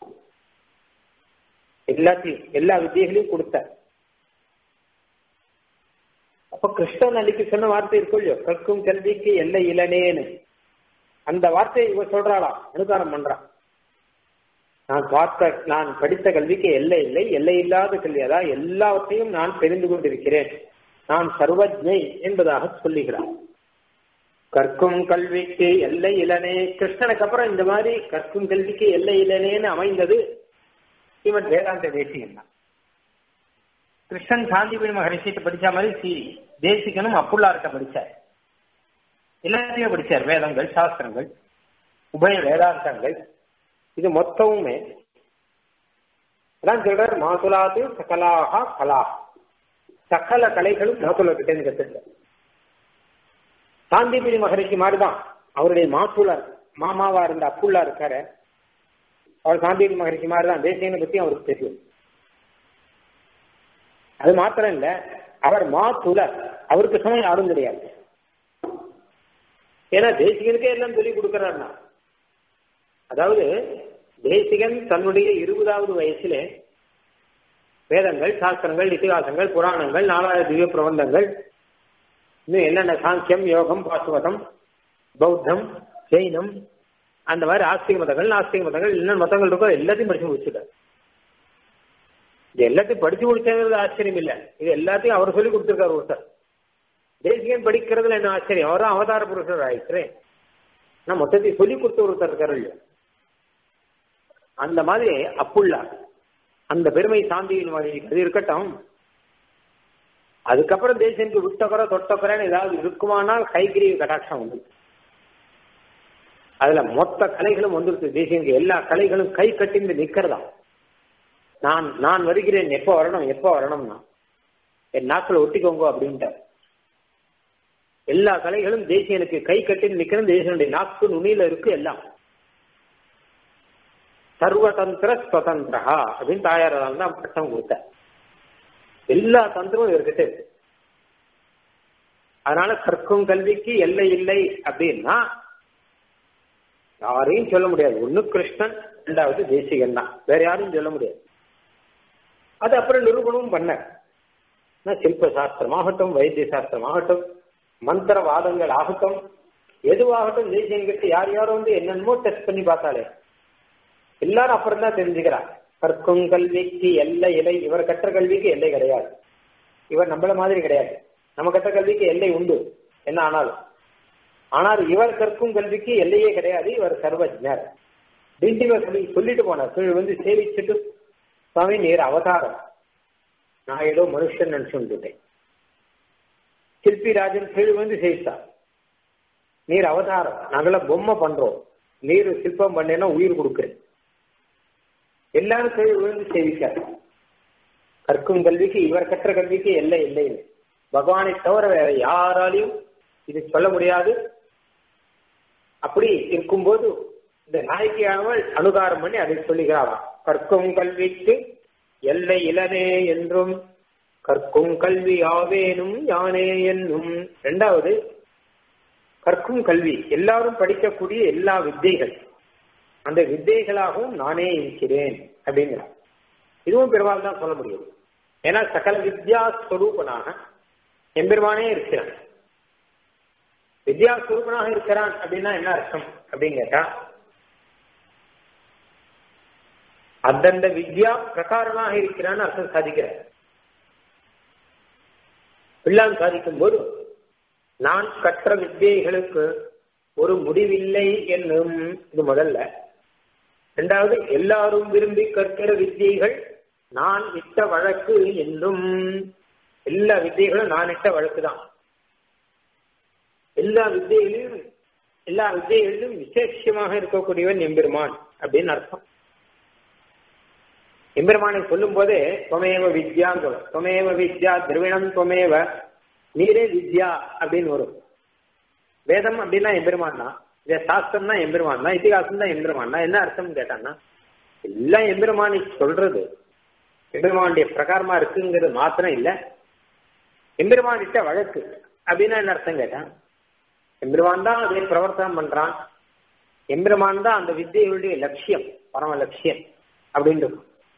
எல்லாத்தையும் எல்லா வித்தியைகளையும் கொடுத்த அப்ப கிருஷ்ணன் அன்னைக்கு சொன்ன வார்த்தை இருக்கும் இல்லையோ கற்கும் கல்விக்கு எல்லை இளனேன்னு அந்த வார்த்தையை இவ சொல்றாளாம் அனுகாரம் பண்றான் நான் பார்த்த நான் படித்த கல்விக்கு எல்லை இல்லை எல்லை இல்லாத கல்வி அதாவது எல்லாவற்றையும் நான் தெரிந்து கொண்டிருக்கிறேன் நான் சர்வஜை என்பதாக சொல்லுகிறார் கற்கும் கல்விக்கு எல்லை இளனே கிருஷ்ணனுக்கு அப்புறம் இந்த மாதிரி கற்கும் கல்விக்கு எல்லை இளனேன்னு அமைந்தது இவன் வேதாந்த தேசிகன் தான் கிருஷ்ணன் சாந்திபுரி மகரிஷிட்டு படிச்ச மாதிரி சி தேசிகனும் அப்புள்ளார்கிட்ட படிச்சார் எல்லாத்தையும் படிச்சார் வேதங்கள் சாஸ்திரங்கள் உபய வேதாந்தங்கள் இது மொத்தமுமே அதான் சொல்றார் மாதுலாது சகலாக கலா சகல கலைகளும் மாதுள கிட்ட கத்துக்க சாந்திபிரி மகரிஷி மாதிரிதான் அவருடைய மாசுலர் மாமாவா இருந்த அப்புள்ளா இருக்காரு அவர் சாந்திபிரி மகரிஷி மாதிரிதான் தேசியனை பத்தி அவருக்கு தெரியும் அது மாத்திரம் இல்ல அவர் மாத்துலர் அவருக்கு சமயம் யாரும் கிடையாது ஏன்னா தேசிகனுக்கே எல்லாம் சொல்லிக் கொடுக்கிறார்னா அதாவது தேசிகன் தன்னுடைய இருபதாவது வயசுல வேதங்கள் சாஸ்திரங்கள் இதிகாசங்கள் புராணங்கள் நாலாயிரம் திவ்ய பிரபந்தங்கள் இன்னும் என்னென்ன சாங்கியம் யோகம் பாசுவதம் பௌத்தம் ஜெயினம் அந்த மாதிரி ஆஸ்திக மதங்கள் நாஸ்திக மதங்கள் இன்னும் மதங்கள் இருக்கோ எல்லாத்தையும் படிச்சு முடிச்சுட்டார் இது எல்லாத்தையும் படிச்சு முடிச்சது ஆச்சரியம் இல்லை இது எல்லாத்தையும் அவர் சொல்லி கொடுத்துருக்காரு ஒருத்தர் தேசிகன் படிக்கிறதுல என்ன ஆச்சரியம் அவரும் அவதார புருஷர் ஆயிடுச்சுறேன் நான் மொத்தத்தையும் சொல்லி கொடுத்த ஒருத்தர் இருக்காரு இல்லையா அந்த மாதிரி அப்புள்ளா அந்த பெருமை சாந்தியின் மாதிரி அது இருக்கட்டும் அதுக்கப்புறம் தேசனுக்கு விட்டக்குறை தொட்டக்குறைன்னு ஏதாவது இருக்குமானால் கைகிரி கட்டாட்சம் வந்து அதுல மொத்த கலைகளும் வந்துருக்கு தேசியனுக்கு எல்லா கலைகளும் கை கட்டிந்து நிக்கிறதா நான் நான் வருகிறேன் எப்போ வரணும் எப்போ வரணும்னா என் நாக்கில் ஒட்டிக்கோங்க அப்படின்ட்டு எல்லா கலைகளும் தேசியனுக்கு கை கட்டின்னு நிக்கிறது தேசியனுடைய நாக்கு நுனியில இருக்கு எல்லாம் சர்வதந்திர சுதந்திரா அப்படின்னு தாயாரால் தான் பட்டம் கொடுத்த எல்லா தந்திரமும் இவர்கிட்ட இருக்கு அதனால கற்கும் கல்விக்கு எல்லை இல்லை அப்படின்னா யாரையும் சொல்ல முடியாது ஒண்ணு கிருஷ்ணன் ரெண்டாவது தேசிகன் தான் வேற யாரும் சொல்ல முடியாது அது அப்புறம் நிரூபணமும் பண்ண சில்ப சாஸ்திரமாகட்டும் வைத்திய சாஸ்திரமாகட்டும் மந்திரவாதங்கள் ஆகட்டும் எதுவாகட்டும் தேசியங்கிட்ட யார் யாரும் வந்து என்னென்னமோ டெஸ்ட் பண்ணி பார்த்தாலே எல்லாரும் அப்புறம் தான் தெரிஞ்சுக்கிறார் கற்கும் கல்விக்கு எல்லை இலை இவர் கற்ற கல்விக்கு எல்லை கிடையாது இவர் நம்மள மாதிரி கிடையாது நம்ம கற்ற கல்விக்கு எல்லை உண்டு என்ன ஆனாலும் ஆனால் இவர் கற்கும் கல்விக்கு எல்லையே கிடையாது இவர் சர்வஜர் டிண்டிவர் சொல்லி சொல்லிட்டு போனார் கீழ் வந்து சேவிச்சுட்டு சுவாமி நேர் அவதாரம் நான் ஏதோ மனுஷன் நினைச்சு வந்துட்டேன் சிற்பி ராஜன் கீழ் வந்து சேவித்தார் நீர் அவதாரம் நாங்களாம் பொம்மை பண்றோம் நீர் சிற்பம் பண்ணேன்னா உயிர் கொடுக்குறேன் எல்லாரும் கீழ் விழுந்து சேவிக்கார் கற்கும் கல்விக்கு இவர் கற்ற கல்விக்கு எல்லை இல்லை பகவானை தவிர வேற யாராலையும் இது சொல்ல முடியாது அப்படி இருக்கும்போது இந்த நாயகியானவள் அனுகாரம் பண்ணி அதை சொல்லுகிறாளாம் கற்கும் கல்விக்கு எல்லை இளனே என்றும் கற்கும் கல்வி ஆவேனும் யானே என்னும் இரண்டாவது கற்கும் கல்வி எல்லாரும் படிக்கக்கூடிய எல்லா வித்தைகள் அந்த வித்தைகளாகவும் நானே இருக்கிறேன் அப்படிங்கிறார் இதுவும் பெருமாள் தான் சொல்ல முடியும் ஏன்னா சகல வித்யா ஸ்வரூபனாக எம்பெருமானே இருக்கிறான் வித்யா ஸ்வரூபனாக இருக்கிறான் அப்படின்னா என்ன அர்த்தம் அப்படின்னு கேட்டா அந்தந்த வித்யா பிரகாரமாக இருக்கிறான்னு அர்த்தம் சாதிக்கிறார் பிள்ளான் சாதிக்கும் போது நான் கற்ற வித்தியைகளுக்கு ஒரு முடிவில்லை என்னும் இது முதல்ல இரண்டாவது எல்லாரும் விரும்பி கற்கிற வித்தியைகள் நான் இட்ட வழக்கு என்றும் எல்லா வித்தியைகளும் நான் இட்ட வழக்கு தான் எல்லா வித்தியிலும் எல்லா வித்தியிலும் விசேஷமாக இருக்கக்கூடியவன் எம்பெருமான் அப்படின்னு அர்த்தம் எம்பெருமானை சொல்லும் போதே தொமேவ வித்யான்னு சொல்லும் தொமேவ வித்யா திரவிணம் தொமேவ நீரே வித்யா அப்படின்னு வரும் வேதம் அப்படின்னா எம்பெருமான் தான் இத சாஸ்திரம் தான் எம்பெருமான் தான் இத்திகாசம் தான் எம்பெருமான் தான் என்ன அர்த்தம் கேட்டான்னா எல்லாம் எம்பெருமானை சொல்றது எம்பெருமானுடைய பிரகாரமா இருக்குங்கிறது மாத்திரம் இல்ல எம்பெருமான் இட்ட வழக்கு அப்படின்னா என்ன அர்த்தம் கேட்டான் எம்பெருமான் தான் அதை பிரவர்த்தனம் பண்றான் எம்பெருமான் தான் அந்த வித்தியுடைய லட்சியம் பரம லட்சியம் அப்படின்னு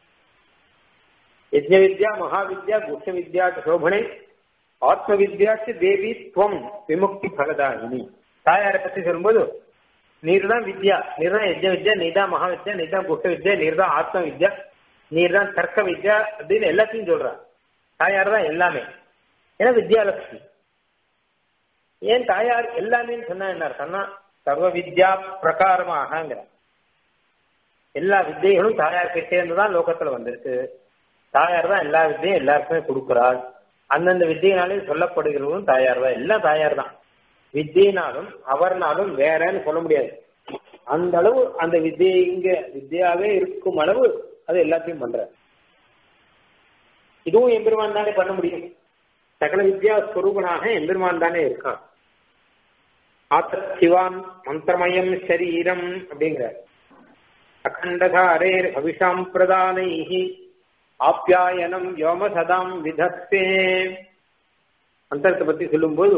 யஜ்ஞ வித்யா மகாவித்யா குஷ வித்யா சோபனை ஆத்ம வித்யாச்சு தேவி துவம் விமுக்தி பலதாயினி தாயாரை பத்தி சொல்லும்போது நீர் தான் வித்யா நீர் தான் யஜ்ஞ வித்யா நீர் தான் மகாவித்யா நீர் தான் குஷ வித்யா நீர் தான் ஆத்ம வித்யா நீர் தான் தர்க்க வித்யா அப்படின்னு எல்லாத்தையும் சொல்றான் தாயார் தான் எல்லாமே ஏன்னா வித்யாலட்சுமி ஏன் தாயார் எல்லாமே சொன்னா என்ன அர்த்தம்னா சர்வ வித்யா பிரகாரமாகங்கிற எல்லா வித்தைகளும் தாயார் கிட்டே இருந்து தான் லோகத்துல வந்திருக்கு தாயார் தான் எல்லா வித்தையும் எல்லாருக்குமே கொடுக்கிறாள் அந்தந்த வித்தியினாலே சொல்லப்படுகிறவரும் தாயார் தான் எல்லாம் தாயார் தான் வித்தியினாலும் அவர்னாலும் வேறன்னு சொல்ல முடியாது அந்த அளவு அந்த வித்தியை இங்க வித்தியாவே இருக்கும் அளவு அது எல்லாத்தையும் பண்ற இதுவும் எம்பெருமான் தானே பண்ண முடியும் சகல வித்யா ஸ்வரூபனாக எம்பெருமான் தானே இருக்கான் ஆத்த சிவான் மந்திரமயம் சரீரம் அப்படிங்கிற அகண்டகாரேர் அபிஷாம் பிரதானைஹி ஆப்யாயனம் யோம சதாம் விதத்தே மந்திரத்தை பத்தி சொல்லும்போது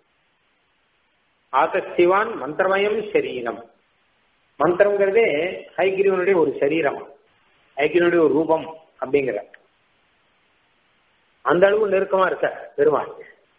ஆதசிவான் மந்திரமயம் சரீரம் மந்திரங்கிறதே ஹைகிரிவனுடைய ஒரு சரீரம் ஹைகிரிவனுடைய ஒரு ரூபம் அப்படிங்கிற அந்த அளவு நெருக்கமா இருக்க பெருமாள்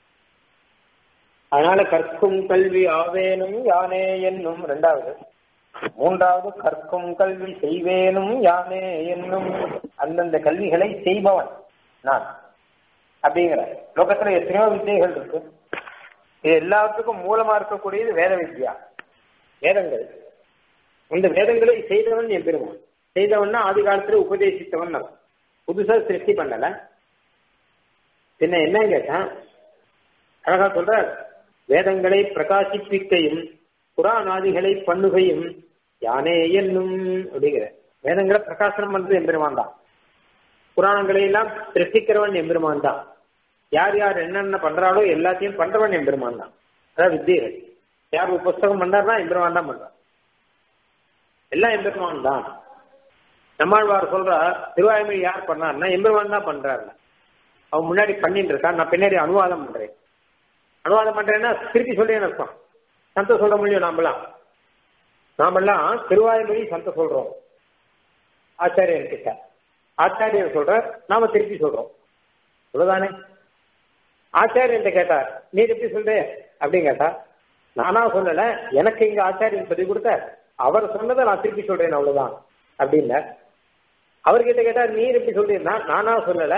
அதனால கற்கும் கல்வி ஆவேனும் யானே என்னும் ரெண்டாவது மூன்றாவது கற்கும் கல்வி செய்வேனும் யானே என்னும் அந்தந்த கல்விகளை செய்பவன் நான் அப்படிங்கிற லோகத்துல எத்தனையோ வித்தியைகள் இருக்கு இது எல்லாத்துக்கும் மூலமா இருக்கக்கூடியது வேத வித்யா வேதங்கள் இந்த வேதங்களை செய்தவன் என் பெருமான் செய்தவன்னா ஆதி காலத்துல உபதேசித்தவன் அவன் புதுசா சிருஷ்டி பண்ணல பின்ன என்ன கேட்டான் அழகா சொல்ற வேதங்களை பிரகாசிப்பிக்கையும் புறாநாதிகளை பண்ணுகையும் யானே என்னும் அப்படிங்கிற வேதங்களை பிரகாசனம் பண்றது எம்பெருமான் தான் புராணங்களை எல்லாம் சிருஷ்டிக்கிறவன் எம்பெருமான் தான் யார் யார் என்னென்ன பண்றாளோ எல்லாத்தையும் பண்றவன் எம்பெருமான் தான் அதாவது வித்தியர்கள் யார் ஒரு புஸ்தகம் பண்றாருன்னா எம்பெருமான் தான் பண்றான் எல்லாம் எம்பெருமான் தான் நம்மாழ்வார் சொல்றா திருவாய்மொழி யார் பண்ணாருன்னா எம்பெருமான் தான் பண்றாரு அவன் முன்னாடி பண்ணிட்டு இருக்கான் நான் பின்னாடி அனுவாதம் பண்றேன் அனுவாதம் பண்றேன்னா திருப்பி சொல்றேன்னு அர்த்தம் சந்த சொல்ல முடியும் நாமெல்லாம் நாமெல்லாம் திருவாய்மொழி சந்த சொல்றோம் ஆச்சாரியர் கிட்ட ஆச்சாரியர் சொல்ற நாம திருப்பி சொல்றோம் இவ்வளவுதானே ஆச்சாரியன் கேட்டார் நீ எப்படி சொல்ற அப்படின்னு கேட்டா நானா சொல்லல எனக்கு இங்க ஆச்சாரியன் சொல்லி கொடுத்த அவர் சொன்னதை நான் திருப்பி சொல்றேன் அவ்வளவுதான் அப்படின்னு அவர்கிட்ட கேட்டா நீர் எப்படி சொல்றீங்கன்னா நானா சொல்லல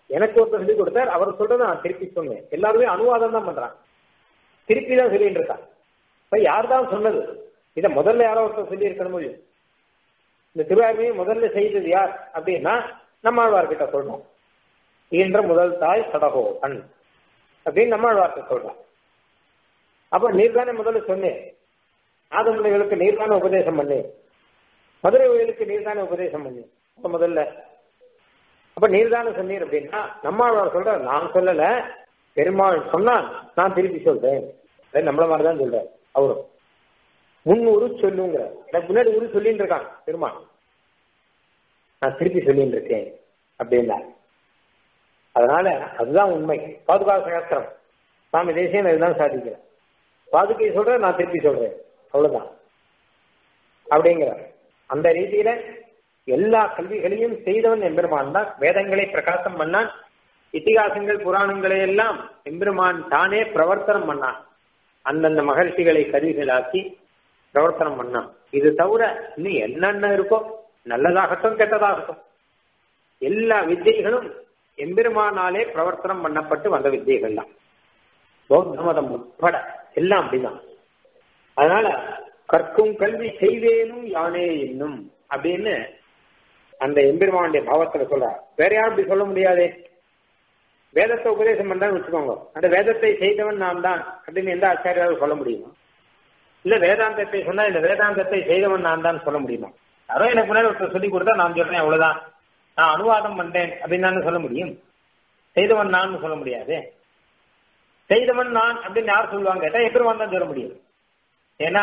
எனக்கு ஒருத்தர் சொல்லி கொடுத்தார் அவர் சொல்றதை நான் திருப்பி சொன்னேன் எல்லாருமே அனுவாதம் தான் பண்றான் திருப்பி தான் சொல்லிட்டு இருக்கான் இப்ப யார் தான் சொன்னது இதை முதல்ல யாரோ ஒருத்தர் சொல்லி இருக்கணும் முடியும் இந்த திருவாரூரையை முதல்ல செய்தது யார் அப்படின்னா நம்மாழ்வார்கிட்ட சொல்றோம் ஈன்ற முதல் தாய் சடகோ அன் அப்படின்னு நம்மாழ்வார்கிட்ட சொல்றோம் அப்ப நீர்தானே முதல்ல சொன்னேன் ஆதமுனைகளுக்கு நீர்தானே உபதேசம் பண்ணேன் மதுரை கோயிலுக்கு நீர்தானே உபதேசம் பண்ணேன் அப்ப முதல்ல அப்ப நீர்தானே சொன்னீர் அப்படின்னா நம்மாழ்வார் சொல்ற நான் சொல்லல பெருமாள் சொன்னான் நான் திருப்பி சொல்றேன் அது நம்மள மாதிரிதான் சொல்றாரு அவரும் முன்னூறு சொல்லுங்கிற எனக்கு முன்னாடி ஒரு சொல்லிட்டு இருக்கான் பெருமாள் நான் திருப்பி சொல்லிட்டு இருக்கேன் அப்படின்னா அதனால அதுதான் உண்மை பாதுகா சாஸ்திரம் சாமி தேசியம் இதுதான் சாதிக்கிறேன் பாதுகை சொல்றேன் நான் திருப்பி சொல்றேன் அவ்வளவுதான் அப்படிங்கிற அந்த ரீதியில எல்லா கல்விகளையும் செய்தவன் எம்பெருமான் தான் வேதங்களை பிரகாசம் பண்ணான் இத்திகாசங்கள் புராணங்களை எல்லாம் எம்பெருமான் தானே பிரவர்த்தனம் பண்ணான் அந்தந்த மகர்ஷிகளை கருவிகளாக்கி பிரவர்த்தனம் பண்ணான் இது தவிர இன்னும் என்னென்ன இருக்கோ நல்லதாகட்டும் கெட்டதாகட்டும் எல்லா வித்தியைகளும் எம்பெருமானாலே பிரவர்த்தனம் பண்ணப்பட்டு வந்த வித்தியைகள் தான் பௌத்த மதம் உட்பட எல்லாம் அப்படிதான் அதனால கற்கும் கல்வி செய்வேனும் யானே என்னும் அப்படின்னு அந்த எம்பெருமானுடைய பாவத்துல சொல்ற வேற யாரும் இப்படி சொல்ல முடியாதே வேதத்தை உபதேசம் பண்றான்னு வச்சுக்கோங்க அந்த வேதத்தை செய்தவன் நான் தான் அப்படின்னு எந்த ஆச்சாரியாலும் சொல்ல முடியுமா இல்ல வேதாந்தத்தை சொன்னா இந்த வேதாந்தத்தை செய்தவன் நான் தான் சொல்ல முடியுமா யாரோ எனக்கு முன்னாடி ஒருத்தர் சொல்லி கொடுத்தா நான் சொல்றேன் அவ்வளவுதான் நான் அனுவாதம் பண்றேன் அப்படின்னு சொல்ல முடியும் செய்தவன் நான் சொல்ல முடியாது செய்தவன் நான் அப்படின்னு யார் சொல்லுவாங்க கேட்டா எம்பெருமான் தான் சொல்ல முடியும் ஏன்னா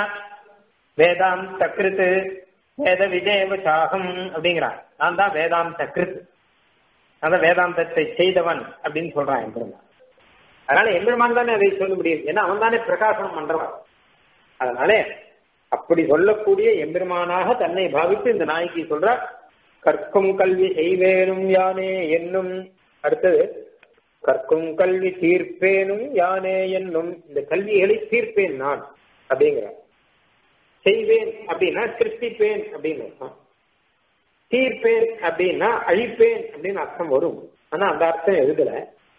வேதாந்த கிருத்து வேத விஜயவ சாகம் அப்படிங்கிறான் நான் தான் வேதாந்த கிருத் அதான் வேதாந்தத்தை செய்தவன் அப்படின்னு சொல்றான் எம்பெருமான் அதனால எம்பெருமான் தானே அதை சொல்ல முடியும் ஏன்னா அவன் தானே பிரகாசனம் பண்றவன் அதனால அப்படி சொல்லக்கூடிய எம்பெருமானாக தன்னை பாவித்து இந்த நாய்க்கு சொல்ற கற்கும் கல்வி செய்வேனும் யானே என்னும் அடுத்தது கற்கும் கல்வி தீர்ப்பேனும் யானே என்னும் இந்த கல்விகளை தீர்ப்பேன் நான் அப்படிங்கிறார் செய்வேன் அப்படின்னா சிருஷ்டிப்பேன் அப்படின்னு அர்த்தம் தீர்ப்பேன் அப்படின்னா அழிப்பேன் அப்படின்னு அர்த்தம் வரும் ஆனா அந்த அர்த்தம் எழுதல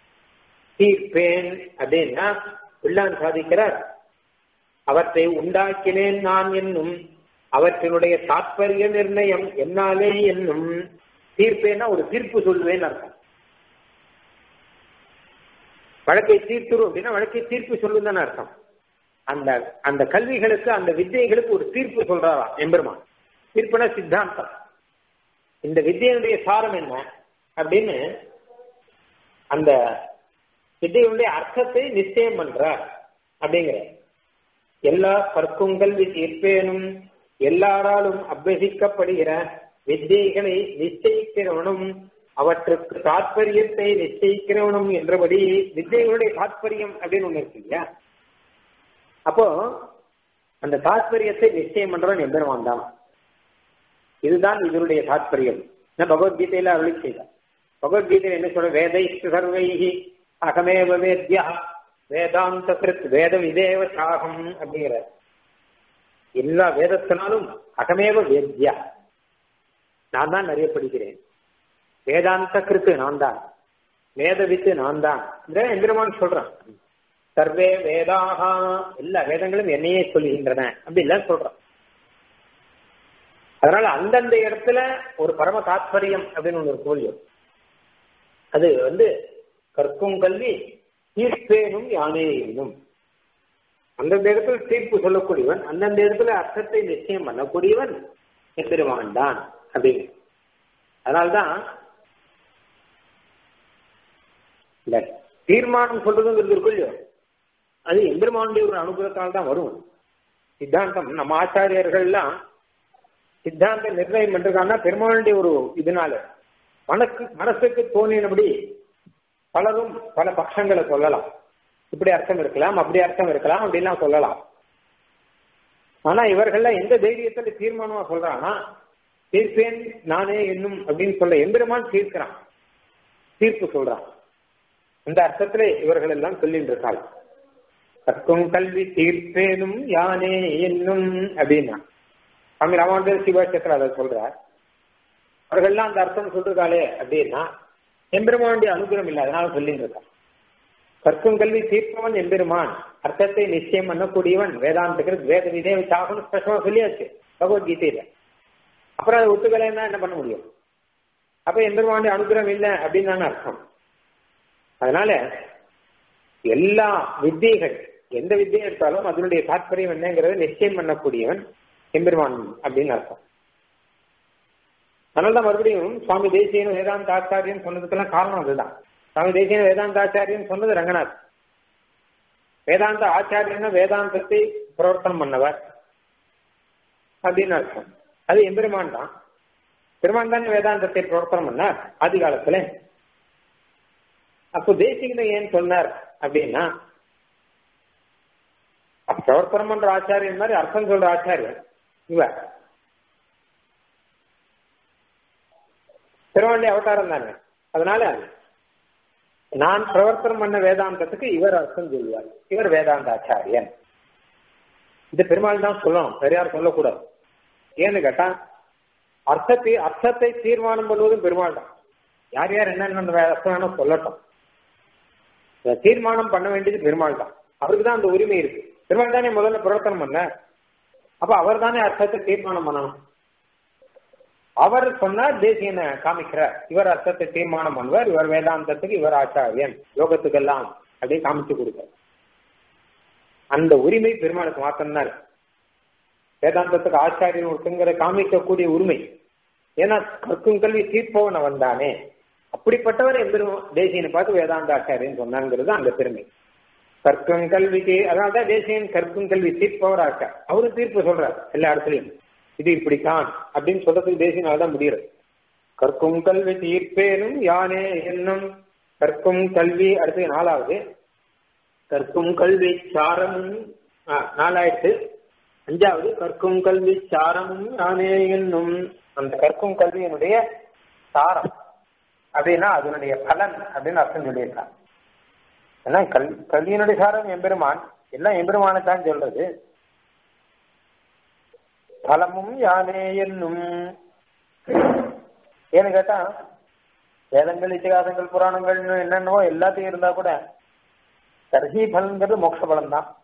தீர்ப்பேன் அப்படின்னா பிள்ளான் சாதிக்கிறார் அவற்றை உண்டாக்கினேன் நான் என்னும் அவற்றினுடைய தாற்பரிய நிர்ணயம் என்னாலே என்னும் தீர்ப்பேன்னா ஒரு தீர்ப்பு சொல்லுவேன் அர்த்தம் வழக்கை தீர்த்துரும் அப்படின்னா வழக்கை தீர்ப்பு சொல்லுன்னு அர்த்தம் அந்த அந்த கல்விகளுக்கு அந்த வித்தியைகளுக்கு ஒரு தீர்ப்பு சொல்றாராம் எம்பெருமான் தீர்ப்புனா சித்தாந்தம் இந்த வித்தியனுடைய சாரம் என்ன அப்படின்னு அந்த வித்தியனுடைய அர்த்தத்தை நிச்சயம் பண்றார் அப்படிங்கிற எல்லா கற்குங்கல்வி தீர்ப்பேனும் எல்லாராலும் அபியசிக்கப்படுகிற வித்தியைகளை நிச்சயிக்கிறவனும் அவற்றுக்கு தாற்பயத்தை நிச்சயிக்கிறவனும் என்றபடி வித்தியைகளுடைய தாற்பயம் அப்படின்னு ஒண்ணு இருக்கு இல்லையா அப்போ அந்த தாற்பயத்தை நிச்சயம் பண்றவன் எம்பெருமான் தான் இதுதான் இதனுடைய தாற்பயம் பகவத்கீதையில அருளி செய்தார் பகவத்கீதையில என்ன சொல்ற வேதை சர்வைகி அகமேவ வேத்யா வேதாந்த கிருத் வேத விதேவ சாகம் அப்படிங்கிற எல்லா வேதத்தினாலும் அகமேவ வேத்யா நான் தான் நிறைய படிக்கிறேன் வேதாந்த கிருத்து நான் தான் வேத வித்து நான் தான் எந்திரமான் சொல்றான் சர்வே வேதாகா எல்லா வேதங்களும் என்னையே சொல்லுகின்றன அப்படின்லாம் சொல்றான் அதனால அந்தந்த இடத்துல ஒரு பரம தாத்பரியம் அப்படின்னு ஒன்று இருக்கும் அது வந்து கற்கும் கல்வி தீர்ப்பேனும் யானே என்னும் அந்தந்த இடத்துல தீர்ப்பு சொல்லக்கூடியவன் அந்தந்த இடத்துல அர்த்தத்தை நிச்சயம் பண்ணக்கூடியவன் எம்பெருமான் தான் அப்படின்னு அதனால்தான் இந்த தீர்மானம் சொல்றதுங்கிறது இருக்கும் இல்லையோ அது எம்பெருமானுடைய ஒரு அனுபவத்தால் தான் வரும் சித்தாந்தம் நம்ம ஆச்சாரியர்கள்லாம் சித்தாந்த நிர்ணயம் பண்றாங்கன்னா பெருமாளுடைய ஒரு இதனால மனக்கு மனசுக்கு தோணினபடி பலரும் பல பட்சங்களை சொல்லலாம் இப்படி அர்த்தம் இருக்கலாம் அப்படி அர்த்தம் இருக்கலாம் அப்படிலாம் சொல்லலாம் ஆனா இவர்கள்லாம் எந்த தைரியத்துல தீர்மானமா சொல்றாங்கன்னா தீர்ப்பேன் நானே என்னும் அப்படின்னு சொல்ல எம்பெருமான் தீர்க்கிறான் தீர்ப்பு சொல்றான் இந்த அர்த்தத்துல இவர்கள் எல்லாம் சொல்லிட்டு இருக்காள் கற்கும் கல்வி தீர்ப்பேனும் யானே என்னும் அப்படின்னா சுவாமி ராமானுஜர் சிவாட்சத்தில் அதை சொல்றார் அவர்கள்லாம் அந்த அர்த்தம் சொல்றாளே அப்படின்னா எம்பெருமானுடைய அனுகிரகம் இல்லை அதனால சொல்லிட்டு இருக்கான் கற்கும் கல்வி தீர்ப்பவன் எம்பெருமான் அர்த்தத்தை நிச்சயம் பண்ணக்கூடியவன் வேதாந்தக்கிறது வேத விதே சாகணும் ஸ்பஷ்டமா சொல்லியாச்சு பகவத்கீதையில அப்புறம் அதை ஒத்துக்கலைன்னா என்ன பண்ண முடியும் அப்ப எம்பெருமானுடைய அனுகிரகம் இல்லை அப்படின்னு தானே அர்த்தம் அதனால எல்லா வித்தியைகள் எந்த வித்தியை எடுத்தாலும் அதனுடைய தாற்பயம் என்னங்கிறத நிச்சயம் பண்ணக்கூடியவன் எம்பெருமான் அப்படின்னு அர்த்தம் அதனால்தான் மறுபடியும் சுவாமி தேசியன் வேதாந்த ஆச்சாரியன் சொன்னதுக்கெல்லாம் காரணம் அதுதான் சுவாமி தேசியன் வேதாந்த ஆச்சாரியன் சொன்னது ரங்கநாத் வேதாந்த ஆச்சாரியன் வேதாந்தத்தை பிரவர்த்தனம் பண்ணவர் அப்படின்னு அர்த்தம் அது எம்பெருமான் தான் பெருமான் தான் வேதாந்தத்தை பிரவர்த்தனம் பண்ணார் ஆதி காலத்துல அப்போ தேசிகனை ஏன் சொன்னார் அப்படின்னா பிரவர்த்தனம் பண்ற ஆச்சாரியன் மாதிரி அர்த்தம் சொல்ற ஆச்சாரியன் இவர் திருவள்ளி அவதாரம் தானே அதனால நான் பிரவர்த்தனம் பண்ண வேதாந்தத்துக்கு இவர் அர்த்தம் சொல்லுவார் இவர் வேதாந்த ஆச்சாரியன் இது பெருமாள் தான் சொல்லணும் பெரியார் சொல்லக்கூடாது ஏன்னு கேட்டா அர்த்தத்தை அர்த்தத்தை தீர்மானம் பண்ணுவதும் பெருமாள் தான் யார் யார் என்னென்ன அர்த்தம் வேணும் சொல்லட்டும் தீர்மானம் பண்ண வேண்டியது பெருமாள் தான் அவருக்கு தான் அந்த உரிமை இருக்கு பெருமாள் தானே முதல்ல பிரவர்த்தனம் பண்ண அப்ப அவர் தானே அர்த்தத்தை தீர்மானம் பண்ணணும் அவர் சொன்னார் தேசியனை காமிக்கிறார் இவர் அர்த்தத்தை தீர்மானம் பண்ணுவார் இவர் வேதாந்தத்துக்கு இவர் ஆச்சாரியன் யோகத்துக்கெல்லாம் அப்படியே காமிச்சு கொடுப்பார் அந்த உரிமை பெருமாளுக்கு மாத்திரம்தான் வேதாந்தத்துக்கு ஆச்சாரியன் ஒருத்தங்கிற காமிக்கக்கூடிய உரிமை ஏன்னா கற்கும் கல்வி தீர்ப்பவன் அவன் தானே அப்படிப்பட்டவர் எம்பெரும் தேசியனை பார்த்து வேதாந்த ஆச்சாரியன் சொன்னாங்கிறது அந்த பெருமை கற்கும் கல்விக்கு அதனால்தான் தேசியன் கற்கும் கல்வி தீர்ப்பவர் ஆச்சா அவரு தீர்ப்பு சொல்றார் எல்லா இடத்துலயும் இது இப்படித்தான் அப்படின்னு சொல்றதுக்கு தேசியனால தான் முடியுது கற்கும் கல்வி தீர்ப்பேனும் யானே என்னும் கற்கும் கல்வி அடுத்து நாலாவது கற்கும் கல்வி சாரமும் நாலாயிரத்து அஞ்சாவது கற்கும் கல்வி சாரமும் யானே என்னும் அந்த கற்கும் கல்வியினுடைய சாரம் அப்படின்னா அதனுடைய பலன் அப்படின்னு அர்த்தம் சொல்லியிருக்கான் ஏன்னா கல் கல்வியினுடைய சாரம் எம்பெருமான் எல்லாம் எம்பெருமானை தான் சொல்றது பலமும் யானே என்னும் ஏன்னு கேட்டா வேதங்கள் இத்திகாசங்கள் புராணங்கள் என்னென்னவோ எல்லாத்தையும் இருந்தா கூட கடைசி பலன்கிறது மோட்ச பலன் தான்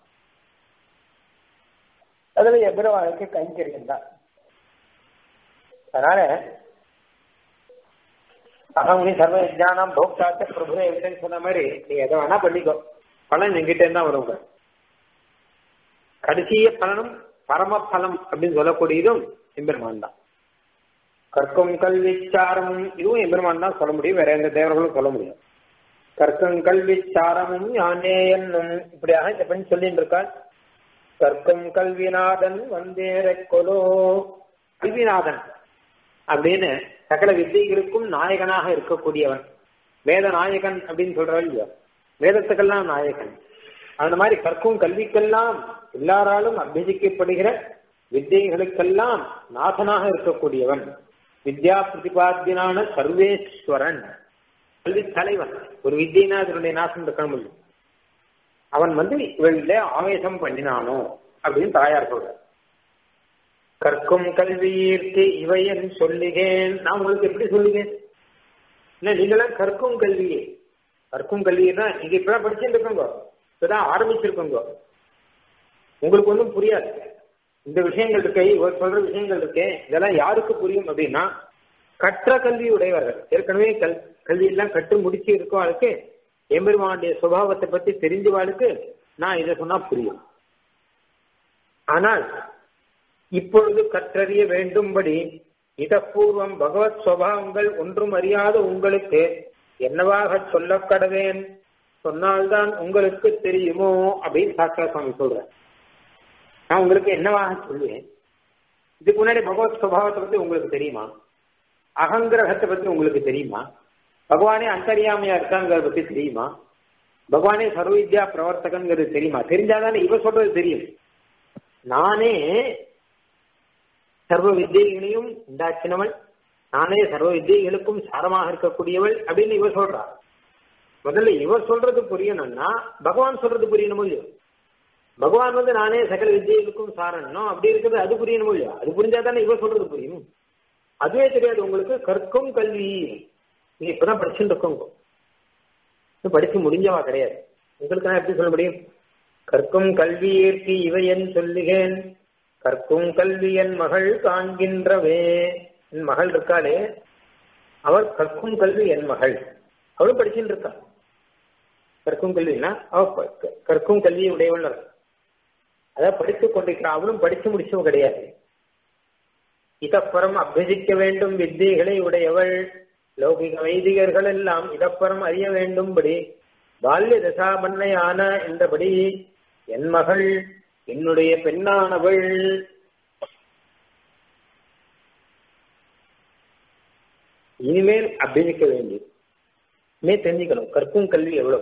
அதுல எபிரவாளுக்கு கைங்கரியம் தான் அதனால அகம் நீ சர்வ விஜயானம் போக்தாத்த பிரபுவே விட்டேன்னு சொன்ன மாதிரி நீ எதை வேணா பண்ணிக்கோ பலன் எங்கிட்ட தான் வருங்க கடைசிய பலனும் பரமபலம் அப்படின்னு சொல்லக்கூடியதும் எம்பெருமான் தான் கற்கும் கல்விச்சாரமும் இதுவும் எம்பெருமான் தான் சொல்ல முடியும் வேற எந்த தேவர்களும் சொல்ல முடியும் கற்கும் கல்விச்சாரமும் யானே என்னும் இப்படியாக இந்த பெண் சொல்லிட்டு இருக்காள் கற்கும் கல்விநாதன் வந்தேர கொலோ கல்விநாதன் அப்படின்னு சகல வித்தைகளுக்கும் நாயகனாக இருக்கக்கூடியவன் வேத நாயகன் அப்படின்னு சொல்றாள் இல்லையா வேதத்துக்கெல்லாம் நாயகன் அந்த மாதிரி கற்கும் கல்விக்கெல்லாம் எல்லாராலும் அபியசிக்கப்படுகிற வித்தைகளுக்கெல்லாம் நாதனாக இருக்கக்கூடியவன் வித்யா பிரதிபாத்தியனான சர்வேஸ்வரன் கல்வி தலைவன் ஒரு வித்தியினா அதனுடைய நாசம் இருக்கணும் இல்லை அவன் வந்து இவள்ல ஆவேசம் பண்ணினானோ அப்படின்னு தாயார் சொல்ற கற்கும் கல்வியிற்கு இவையன் சொல்லுகேன் நான் உங்களுக்கு எப்படி சொல்லுவேன் இல்ல நீங்களாம் கற்கும் கல்வியே கற்கும் கல்வினா நீங்க இப்பதான் படிச்சுட்டு இருக்கோங்க இப்பதான் ஆரம்பிச்சிருக்கோங்க உங்களுக்கு ஒன்றும் புரியாது இந்த விஷயங்கள் இருக்கே இவர் சொல்ற விஷயங்கள் இருக்கே இதெல்லாம் யாருக்கு புரியும் அப்படின்னா கற்ற கல்வி உடையவர்கள் ஏற்கனவே கல் கல்வி எல்லாம் கற்று முடிச்சு இருக்கவாளுக்கு எம்பெருமானுடைய சுபாவத்தை பத்தி தெரிஞ்சவாளுக்கு நான் இதை சொன்னா புரியும் ஆனால் இப்பொழுது கற்றறிய வேண்டும்படி இதப்பூர்வம் பகவத் சுவாவங்கள் ஒன்றும் அறியாத உங்களுக்கு என்னவாக சொல்ல கடவேன் சொன்னால்தான் உங்களுக்கு தெரியுமோ அப்படின்னு சாஸ்திர சுவாமி சொல்ற நான் உங்களுக்கு என்னவாக சொல்லுவேன் இதுக்கு முன்னாடி பகவத் சுவாவத்தை பத்தி உங்களுக்கு தெரியுமா அகங்கிரகத்தை பத்தி உங்களுக்கு தெரியுமா பகவானே அந்தரியாமையா இருக்காங்கிறத பத்தி தெரியுமா பகவானே சர்வவித்யா பிரவர்த்தகங்கிறது தெரியுமா தெரிஞ்சாதானே இவ சொல்றது தெரியும் நானே சர்வ வித்தியைகளையும் உண்டாக்கினவள் நானே சர்வ வித்தியைகளுக்கும் சாரமாக இருக்கக்கூடியவள் அப்படின்னு இவ சொல்றா முதல்ல இவர் சொல்றது புரியணும்னா பகவான் சொல்றது புரியணும் இல்லையோ பகவான் வந்து நானே சகல வித்தியைகளுக்கும் சாரணும் அப்படி இருக்கிறது அது புரியணும் இல்லையா அது புரிஞ்சாதானே இவர் சொல்றது புரியும் அதுவே தெரியாது உங்களுக்கு கற்கும் கல்வி நீங்க இப்பதான் படிச்சுட்டு இருக்கோங்க இன்னும் படிச்சு முடிஞ்சவா கிடையாது உங்களுக்கு நான் எப்படி சொல்ல முடியும் கற்கும் கல்வியேற்கு இவையன் சொல்லுகேன் கற்கும் கல்வி என் மகள் காண்கின்றவே என் மகள் இருக்காளே அவள் கற்கும் கல்வி என் மகள் அவளும் படிச்சுட்டு இருக்கா கற்கும் கல்வினா அவ ப- கற்கும் கல்வியை உடையவள் அதான் படித்துக் கொண்டிருக்கிறான் அவளும் படிச்சு முடிச்சவன் கிடையாது இதப்புறம் அபியசிக்க வேண்டும் வித்தியைகளை உடையவள் லௌகிக வைதிகர்கள் எல்லாம் இதப்புறம் அறிய வேண்டும்படி பால்ய தசாபன்னையான என்றபடி என் மகள் என்னுடைய பெண்ணானவள் இனிமேல் அபியசிக்க வேண்டியது இனிமே தெரிஞ்சுக்கணும் கற்கும் கல்வி எவ்வளவு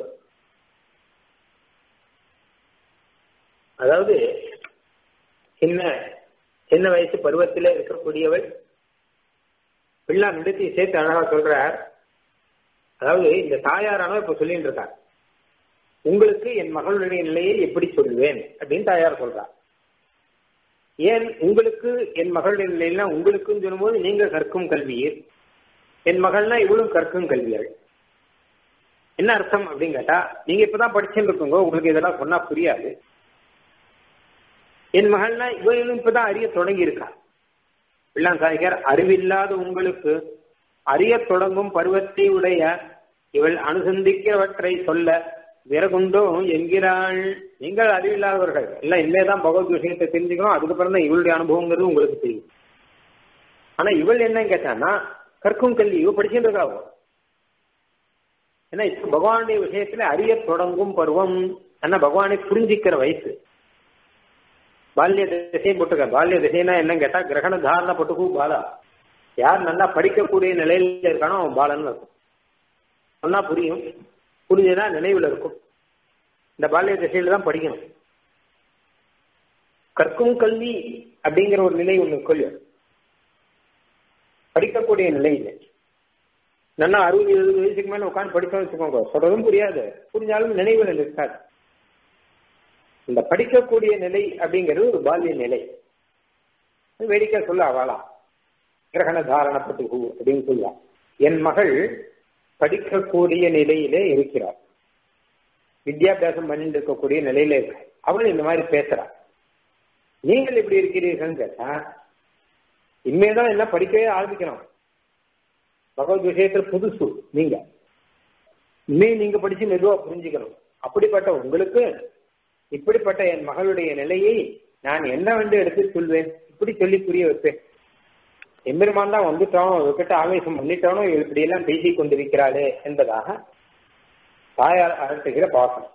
அதாவது சின்ன சின்ன வயசு பருவத்திலே இருக்கக்கூடியவள் பிள்ளை நிறுத்தி சேர்த்து அழகா சொல்றார் அதாவது இந்த தாயாரானவ இப்ப சொல்லிட்டு இருக்கார் உங்களுக்கு என் மகளுடைய நிலையை எப்படி சொல்லுவேன் அப்படின்னு தாயார் சொல்றார் ஏன் உங்களுக்கு என் மகளுடைய நிலையில உங்களுக்குன்னு சொல்லும்போது நீங்க கற்கும் கல்வியர் என் மகள்னா இவளும் கற்கும் கல்வியாள் என்ன அர்த்தம் அப்படின்னு கேட்டா நீங்க இப்பதான் படிச்சுட்டு இருக்கோங்க உங்களுக்கு இதெல்லாம் சொன்னா புரியாது என் மகள்னா இவளும் இப்பதான் அறிய தொடங்கி இருக்கா பிள்ளான் சாதிக்கார் அறிவில்லாத உங்களுக்கு அறிய தொடங்கும் பருவத்தை உடைய இவள் அனுசந்திக்கிறவற்றை சொல்ல விறகுண்டோ என்கிறாள் நீங்கள் அறிவில்லாதவர்கள் எல்லாம் இனிமேதான் பகவத் விஷயத்தை தெரிஞ்சுக்கணும் அதுக்கப்புறம் தான் இவளுடைய அனுபவங்கிறது உங்களுக்கு தெரியும் ஆனா இவள் என்னன்னு கேட்டான்னா கற்கும் கல்வி இவ படிச்சுட்டு இருக்காவோ ஏன்னா இப்ப பகவானுடைய விஷயத்துல அறிய தொடங்கும் பருவம் ஆனா பகவானை புரிஞ்சிக்கிற வயசு பால்ய திசையும் போட்டுக்க பால்ய திசைனா என்னன்னு கேட்டா கிரகண தாரண பட்டுக்கு பாலா யார் நல்லா படிக்கக்கூடிய நிலையில இருக்கானோ அவன் பாலன்னு இருக்கும் சொன்னா புரியும் புரிஞ்சதுன்னா நினைவுல இருக்கும் இந்த பால்ய திசையில தான் படிக்கணும் கற்கும் கல்வி அப்படிங்கிற ஒரு நிலை ஒண்ணு கொள்ளு படிக்கக்கூடிய நிலை இல்லை நல்லா அறுபது எழுபது வயசுக்கு மேல உட்காந்து படிச்சோம்னு வச்சுக்கோங்க சொல்றதும் புரியாது புரிஞ்சாலும் நினைவுல இருக்காது இந்த படிக்கக்கூடிய நிலை அப்படிங்கிறது ஒரு பால்ய நிலை வேடிக்கை சொல்ல அவளா கிரகண தாரணப்பட்டு அப்படின்னு சொல்லலாம் என் மகள் படிக்கக்கூடிய நிலையிலே இருக்கிறார் வித்யாபியாசம் பண்ணிட்டு இருக்கக்கூடிய நிலையில இருக்க அவள் இந்த மாதிரி பேசுறா நீங்கள் எப்படி இருக்கிறீர்கள் கேட்டா இனிமேதான் எல்லாம் படிக்கவே ஆரம்பிக்கணும் பகவத் விஷயத்துல புதுசு நீங்க இனிமே நீங்க படிச்சு மெதுவா புரிஞ்சுக்கணும் அப்படிப்பட்ட உங்களுக்கு இப்படிப்பட்ட என் மகளுடைய நிலையை நான் என்னவென்று எடுத்து சொல்வேன் இப்படி சொல்லி புரிய வைப்பேன் எம்பெருமான் தான் வந்துட்டோம் இவகிட்ட ஆவேசம் பண்ணிட்டோனோ இப்படி எல்லாம் பேசிக் கொண்டிருக்கிறாளே என்பதாக தாயார் அகற்றுகிற பாசம்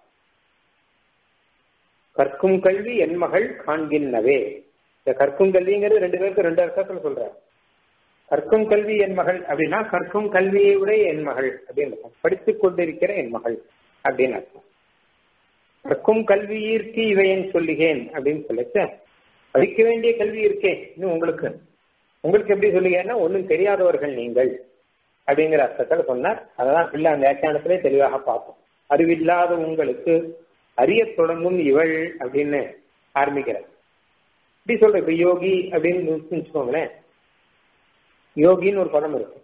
கற்கும் கல்வி என் மகள் காண்கின்றவே இந்த கற்கும் கல்விங்கிறது ரெண்டு பேருக்கு ரெண்டு அர்த்தத்துல சொல்ற கற்கும் கல்வி என் மகள் அப்படின்னா கற்கும் கல்வியை விட என் மகள் அப்படின்னு அர்த்தம் படித்துக் கொண்டிருக்கிற என் மகள் அப்படின்னு அர்த்தம் கற்கும் கல்வியிற்கு இவையன் சொல்லுகேன் அப்படின்னு சொல்லிட்டு படிக்க வேண்டிய கல்வி இருக்கே இன்னும் உங்களுக்கு உங்களுக்கு எப்படி சொல்லுங்கன்னா ஒன்றும் தெரியாதவர்கள் நீங்கள் அப்படிங்கிற அர்த்தத்தில் சொன்னார் அததான் பிள்ளை அந்த வியாக்கியானத்திலே தெளிவாக பார்ப்போம் அறிவில்லாத உங்களுக்கு அறிய தொடங்கும் இவள் அப்படின்னு ஆரம்பிக்கிறார் இப்படி சொல்ற இப்ப யோகி அப்படின்னு வச்சுக்கோங்களேன் யோகின்னு ஒரு பதம் இருக்கு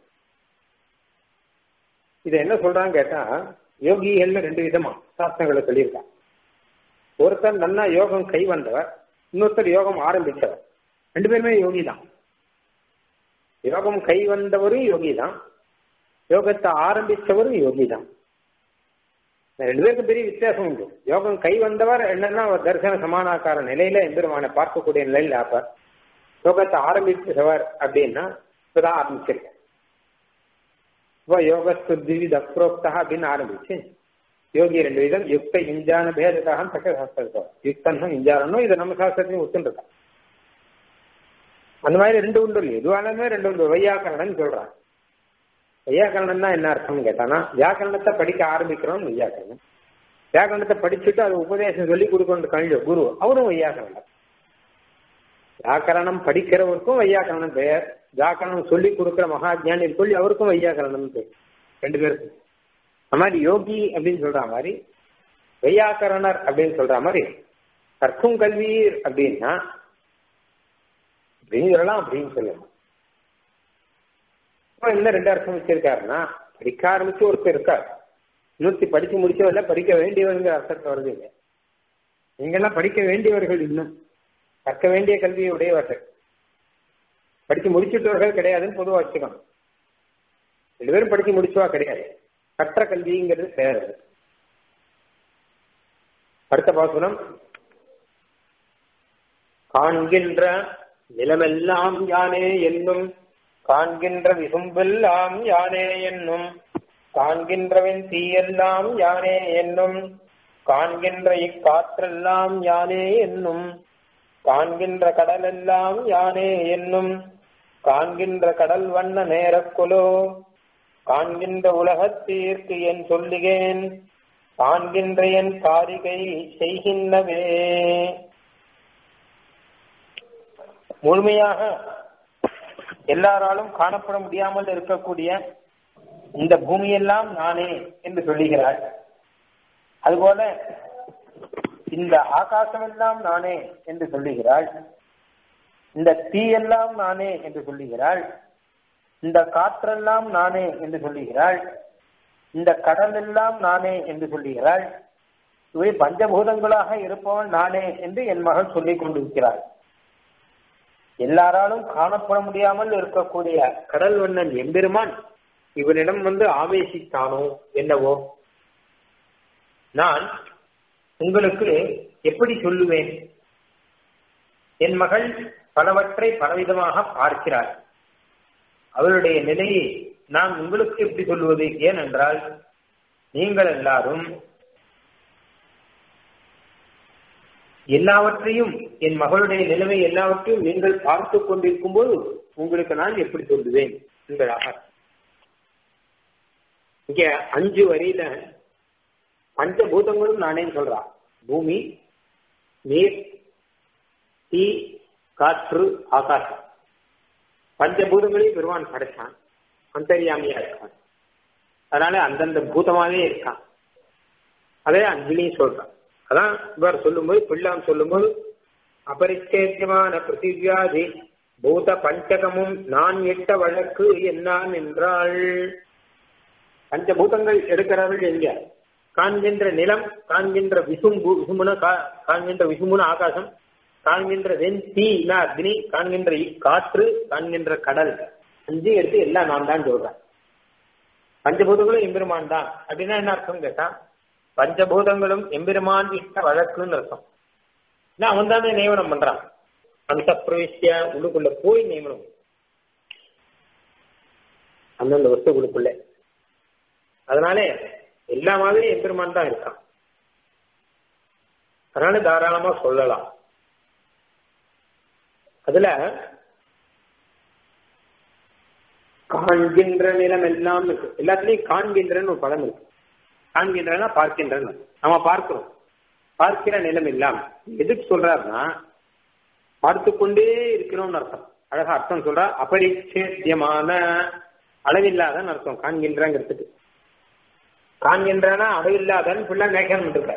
இதை என்ன சொல்றான்னு கேட்டா யோகிகள்ல ரெண்டு விதமா சாஸ்திரங்களை சொல்லியிருக்கான் ஒருத்தர் நல்லா யோகம் கை வந்தவர் இன்னொருத்தர் யோகம் ஆரம்பித்தவர் ரெண்டு பேருமே யோகி தான் யோகம் கை வந்தவரும் யோகி தான் யோகத்தை ஆரம்பித்தவரும் யோகி தான் ரெண்டு பேருக்கும் பெரிய வித்தியாசம் உண்டு யோகம் கை வந்தவர் என்னன்னா அவர் தரிசன சமானாக்கார நிலையில எம்பெருமானை பார்க்கக்கூடிய நிலையில ஆப்பார் யோகத்தை ஆரம்பித்தவர் அப்படின்னா இப்பதான் ஆரம்பிச்சிருக்கேன் இப்போ யோகஸ்து திவித புரோக்தா அப்படின்னு ஆரம்பிச்சு யோகி ரெண்டு விதம் யுக்த இஞ்சான பேதக்காக சக்க சாஸ்திரம் யுக்தன்னும் இஞ்சாரனும் இதை நம்ம சாஸ்திரத்தையும் ஒத்துருக்கான் அந்த மாதிரி ரெண்டு உண்டு இல்லையா எதுவானமே ரெண்டு உண்டு வையாக்கரணன் சொல்றான் வையாக்கரணன் என்ன அர்த்தம்னு கேட்டானா வியாக்கரணத்தை படிக்க ஆரம்பிக்கிறோம் வையாக்கரணன் வியாக்கரணத்தை படிச்சுட்டு அது உபதேசம் சொல்லி கொடுக்கணும் கழிஞ்ச குரு அவரும் வையாக்கரணன் வியாக்கரணம் படிக்கிறவருக்கும் வையாக்கரணம் பெயர் வியாக்கரணம் சொல்லி கொடுக்கிற மகாஜானி சொல்லி அவருக்கும் வையாக்கரணம் பெயர் ரெண்டு பேருக்கும் அந்த மாதிரி யோகி அப்படின்னு சொல்ற மாதிரி வையாக்கரணர் அப்படின்னு சொல்ற மாதிரி கற்கும் கல்வீர் அப்படின்னா அப்படின்னு சொல்லலாம் அப்படின்னு சொல்லலாம் இப்போ என்ன ரெண்டு அர்த்தம் வச்சிருக்காருன்னா படிக்க ஆரம்பிச்சு ஒருத்தர் இருக்கார் நூத்தி படிச்சு முடிச்சவர்ல படிக்க வேண்டியவருங்கிற அர்த்தத்தை வருது இல்லை நீங்கெல்லாம் படிக்க வேண்டியவர்கள் இன்னும் கற்க வேண்டிய கல்வியை உடையவர்கள் படிச்சு முடிச்சுட்டவர்கள் கிடையாதுன்னு பொதுவாக வச்சுக்கணும் ரெண்டு பேரும் படிச்சு முடிச்சுவா கிடையாது கற்ற கல்விங்கிறது கிடையாது அடுத்த பாசுரம் காண்கின்ற நிலமெல்லாம் யானே என்னும் காண்கின்ற விசும்பெல்லாம் யானே என்னும் காண்கின்றவன் தீயெல்லாம் யானே என்னும் காண்கின்ற இக்காற்றெல்லாம் யானே என்னும் காண்கின்ற கடலெல்லாம் யானே என்னும் காண்கின்ற கடல் வண்ண நேரக்குலோ காண்கின்ற உலகத்தீர்க்கு என் சொல்லுகேன் காண்கின்ற என் காரிகை செய்கின்றவே முழுமையாக எல்லாராலும் காணப்பட முடியாமல் இருக்கக்கூடிய இந்த பூமியெல்லாம் நானே என்று சொல்லுகிறாள் அதுபோல இந்த ஆகாசமெல்லாம் நானே என்று சொல்லுகிறாள் இந்த தீயெல்லாம் நானே என்று சொல்லுகிறாள் இந்த காற்றெல்லாம் நானே என்று சொல்லுகிறாள் இந்த கடல் எல்லாம் நானே என்று சொல்லுகிறாள் இவை பஞ்சபூதங்களாக இருப்பவன் நானே என்று என் மகள் சொல்லிக் கொண்டிருக்கிறாள் எல்லாராலும் காணப்பட முடியாமல் இருக்கக்கூடிய கடல் வண்ணன் எம்பெருமான் இவனிடம் வந்து ஆவேசித்தானோ என்னவோ நான் உங்களுக்கு எப்படி சொல்லுவேன் என் மகள் பலவற்றை பலவிதமாக பார்க்கிறார் அவருடைய நிலையை நான் உங்களுக்கு எப்படி சொல்லுவது ஏனென்றால் நீங்கள் எல்லாரும் எல்லாவற்றையும் என் மகளுடைய நிலைமை எல்லாவற்றையும் நீங்கள் பார்த்து கொண்டிருக்கும் போது உங்களுக்கு நான் எப்படி சொல்லுவேன் என்பதாக இங்க அஞ்சு வரியில பஞ்சபூதங்களும் நானே சொல்றா பூமி நீர் தீ காற்று ஆகாசம் பஞ்சபூதங்களையும் பெருமான் படைச்சான் அந்தரியாமியா இருக்கான் அதனால அந்தந்த பூதமாவே இருக்கான் அதே அஞ்சலியும் சொல்றான் அதான் இவர் சொல்லும்போது பிள்ளாம் சொல்லும்போது அபரிச்சேத்தியமான பிருத்திவியாதி பூத பஞ்சகமும் நான் எட்ட வழக்கு என்னான் என்றாள் பஞ்சபூதங்கள் எடுக்கிறார்கள் எங்க காண்கின்ற நிலம் காண்கின்ற விசும்பு விசுமுன காண்கின்ற விசுமுன ஆகாசம் காண்கின்ற வெண் தீனா அக்னி காண்கின்ற காற்று காண்கின்ற கடல் அஞ்சு எடுத்து எல்லாம் நான் தான் சொல்றேன் பஞ்சபூதங்களும் எம்பெருமான் தான் அப்படின்னா என்ன அர்த்தம் கேட்டா பஞ்சபூதங்களும் எம்பெருமான் இட்ட வழக்குன்னு அர்த்தம் அவன் தானே நியமனம் பண்றான் அந்த பிரவேசிய உள்ளுக்குள்ள போய் நியமனம் அந்தந்த வஸ்துக்குள்ளுக்குள்ள அதனாலே எல்லா மாதிரியும் எம்பெருமான் தான் இருக்கான் அதனால தாராளமா சொல்லலாம் அதுல காண்கின்ற நிலம் எல்லாம் இருக்கு எல்லாத்துலயும் காண்கின்றன்னு ஒரு பதம் இருக்கு காண்கின்றனா பார்க்கின்றன்னு நம்ம பார்க்கிறோம் பார்க்கிற நிலம் எல்லாம் எதுக்கு சொல்றாருன்னா பார்த்து கொண்டே இருக்கிறோம்னு அர்த்தம் அழகா அர்த்தம் சொல்றா அபரிச்சேத்தியமான அளவில்லாதன்னு அர்த்தம் காண்கின்றங்கிறதுக்கு காண்கின்றனா அளவில்லாதன்னு ஃபுல்லா வியாக்கியானம் இருக்க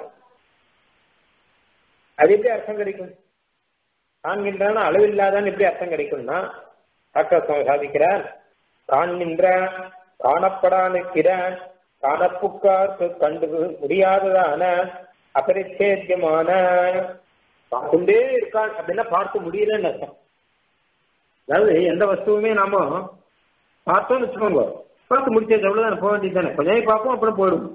அது எப்படி அர்த்தம் கிடைக்கும் காண்கின்றன அளவில்லாதான் எப்படி அர்த்தம் கிடைக்கும்னா டாக்டர் சுவாமி சாதிக்கிறார் காண்கின்ற காணப்படானுக்கிற காணப்புக்கார்க்கு கண்டு முடியாததான அபரிச்சேத்தியமான பார்த்துட்டே இருக்கான் அப்படின்னா பார்த்து முடியலன்னு அர்த்தம் அதாவது எந்த வஸ்துவுமே நாம பார்த்தோம்னு வச்சுக்கோங்க பார்த்து முடிச்சது அவ்வளவுதான் போக வேண்டியது தானே கொஞ்ச நேரம் பார்ப்போம் அப்புறம் போயிடும்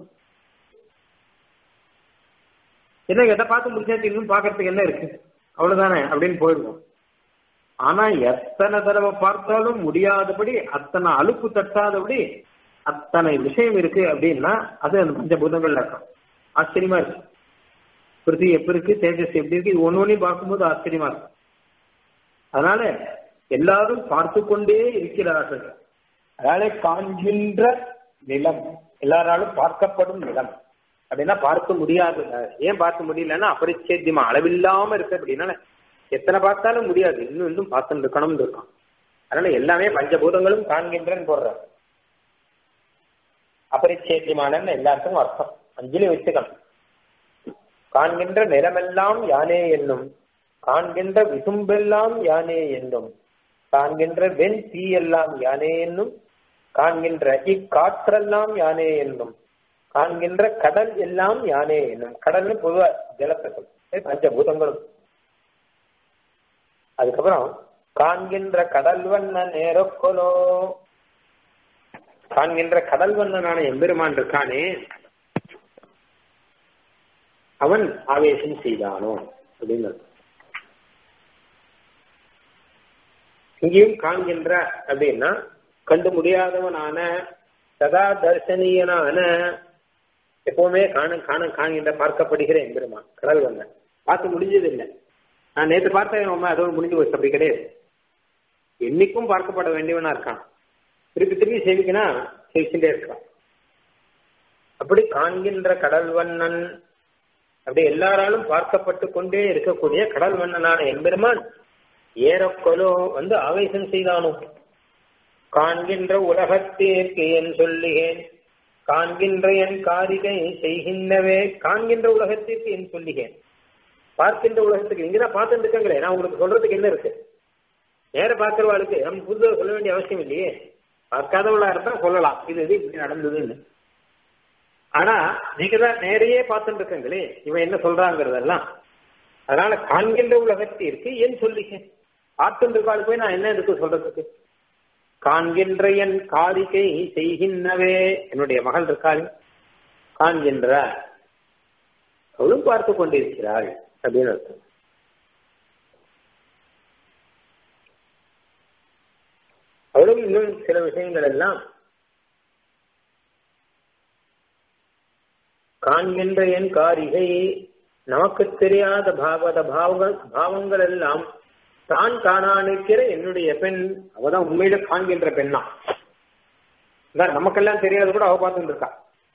என்ன எதை பார்த்து முடிச்சாச்சு இன்னும் பார்க்கறதுக்கு என்ன இருக்கு அவ்வளவுதானே அப்படின்னு போயிடுவோம் ஆனா எத்தனை தடவை பார்த்தாலும் முடியாதபடி அத்தனை அலுப்பு தட்டாதபடி அத்தனை விஷயம் இருக்கு அப்படின்னா அது அந்த பஞ்சபூதங்கள்ல இருக்கும் ஆச்சரியமா இருக்கு பிருத்தி எப்படி இருக்கு தேஜஸ் எப்படி இருக்கு இது ஒன்னு ஒன்னையும் பார்க்கும்போது ஆச்சரியமா இருக்கும் அதனால எல்லாரும் பார்த்து கொண்டே இருக்கிறார்கள் அதனால காண்கின்ற நிலம் எல்லாராலும் பார்க்கப்படும் நிலம் அப்படின்னா பார்க்க முடியாது ஏன் பார்க்க முடியலன்னா அபரிச்சேத்தியமா அளவில்லாம இருக்கு அப்படின்னா எத்தனை பார்த்தாலும் முடியாது இன்னும் இன்னும் பார்த்துட்டு இருக்கணும்னு இருக்கான் அதனால எல்லாமே பஞ்சபூதங்களும் காண்கின்றன்னு போடுறாரு அபரிச்சேத்தியமான எல்லாருக்கும் அர்த்தம் அஞ்சலி வச்சுக்கணும் காண்கின்ற நிறமெல்லாம் யானே என்னும் காண்கின்ற விசும்பெல்லாம் யானே என்னும் காண்கின்ற வெண் தீ எல்லாம் யானே என்னும் காண்கின்ற இக்காற்றெல்லாம் யானே என்னும் காண்கின்ற கடல் எல்லாம் யானே என்னும் கடல்னு பொதுவா ஜலத்தை சொல்லும் பஞ்சபூதங்களும் அதுக்கப்புறம் காண்கின்ற கடல் வண்ண நேரக்கொலோ காண்கின்ற கடல் வண்ணனான எம்பெருமான் இருக்கானே அவன் ஆவேசம் செய்தானோ அப்படின்னு இங்கேயும் காண்கின்ற அப்படின்னா கண்டு முடியாதவனான சதா தர்சனீயனான எப்பவுமே காண காண காண்கின்ற பார்க்கப்படுகிற எம்பெருமான் கடல் வண்ணன் பார்த்து முடிஞ்சது இல்லை நான் நேற்று பார்த்தேன் அதோடு முடிஞ்சு போச்சு அப்படி கிடையாது என்னைக்கும் பார்க்கப்பட வேண்டியவனா இருக்கான் திருப்பி திருப்பி சேவிக்கனா சேவிச்சுட்டே இருக்கான் அப்படி காண்கின்ற கடல் வண்ணன் அப்படி எல்லாராலும் பார்க்கப்பட்டு கொண்டே இருக்கக்கூடிய கடல் வண்ணனான எம்பெருமான் ஏறக்கொலோ வந்து ஆவேசம் செய்தானோ காண்கின்ற உலகத்தேற்கு என் சொல்லுகேன் காண்கின்ற என் காரிகை செய்கின்றவே காண்கின்ற உலகத்திற்கு என் சொல்லுகேன் பார்க்கின்ற உலகத்துக்கு இங்கதான் பார்த்துட்டு இருக்காங்களே நான் உங்களுக்கு சொல்றதுக்கு என்ன இருக்கு நேர பார்க்கிறவாளுக்கு நம்ம புதுதாக சொல்ல வேண்டிய அவசியம் இல்லையே பார்க்காதவளா இருந்தா சொல்லலாம் இது இது இப்படி நடந்ததுன்னு ஆனா நீங்க தான் நேரையே பார்த்துட்டு இருக்கீங்களே இவன் என்ன சொல்றாங்கிறதெல்லாம் அதனால காண்கின்ற உலகத்திற்கு ஏன் சொல்லிக்க பார்த்துட்டு இருக்காள் போய் நான் என்ன இருக்கு சொல்றதுக்கு காண்கின்ற என் காரிகை செய்கின்றவே என்னுடைய மகள் இருக்காள் காண்கின்ற அவளும் பார்த்து கொண்டிருக்கிறாள் அப்படின்னு அர்த்தம் அவளும் இன்னும் சில விஷயங்கள் எல்லாம் காண்கின்ற என் காரிகை நமக்கு தெரியாத பாவத பாவங்கள் பாவங்கள் எல்லாம் தான் காணா நிற்கிற என்னுடைய பெண் அவதான் உண்மையில காண்கின்ற பெண்ணா நமக்கெல்லாம் தெரியாத கூட அவ பார்த்துட்டு இருக்கா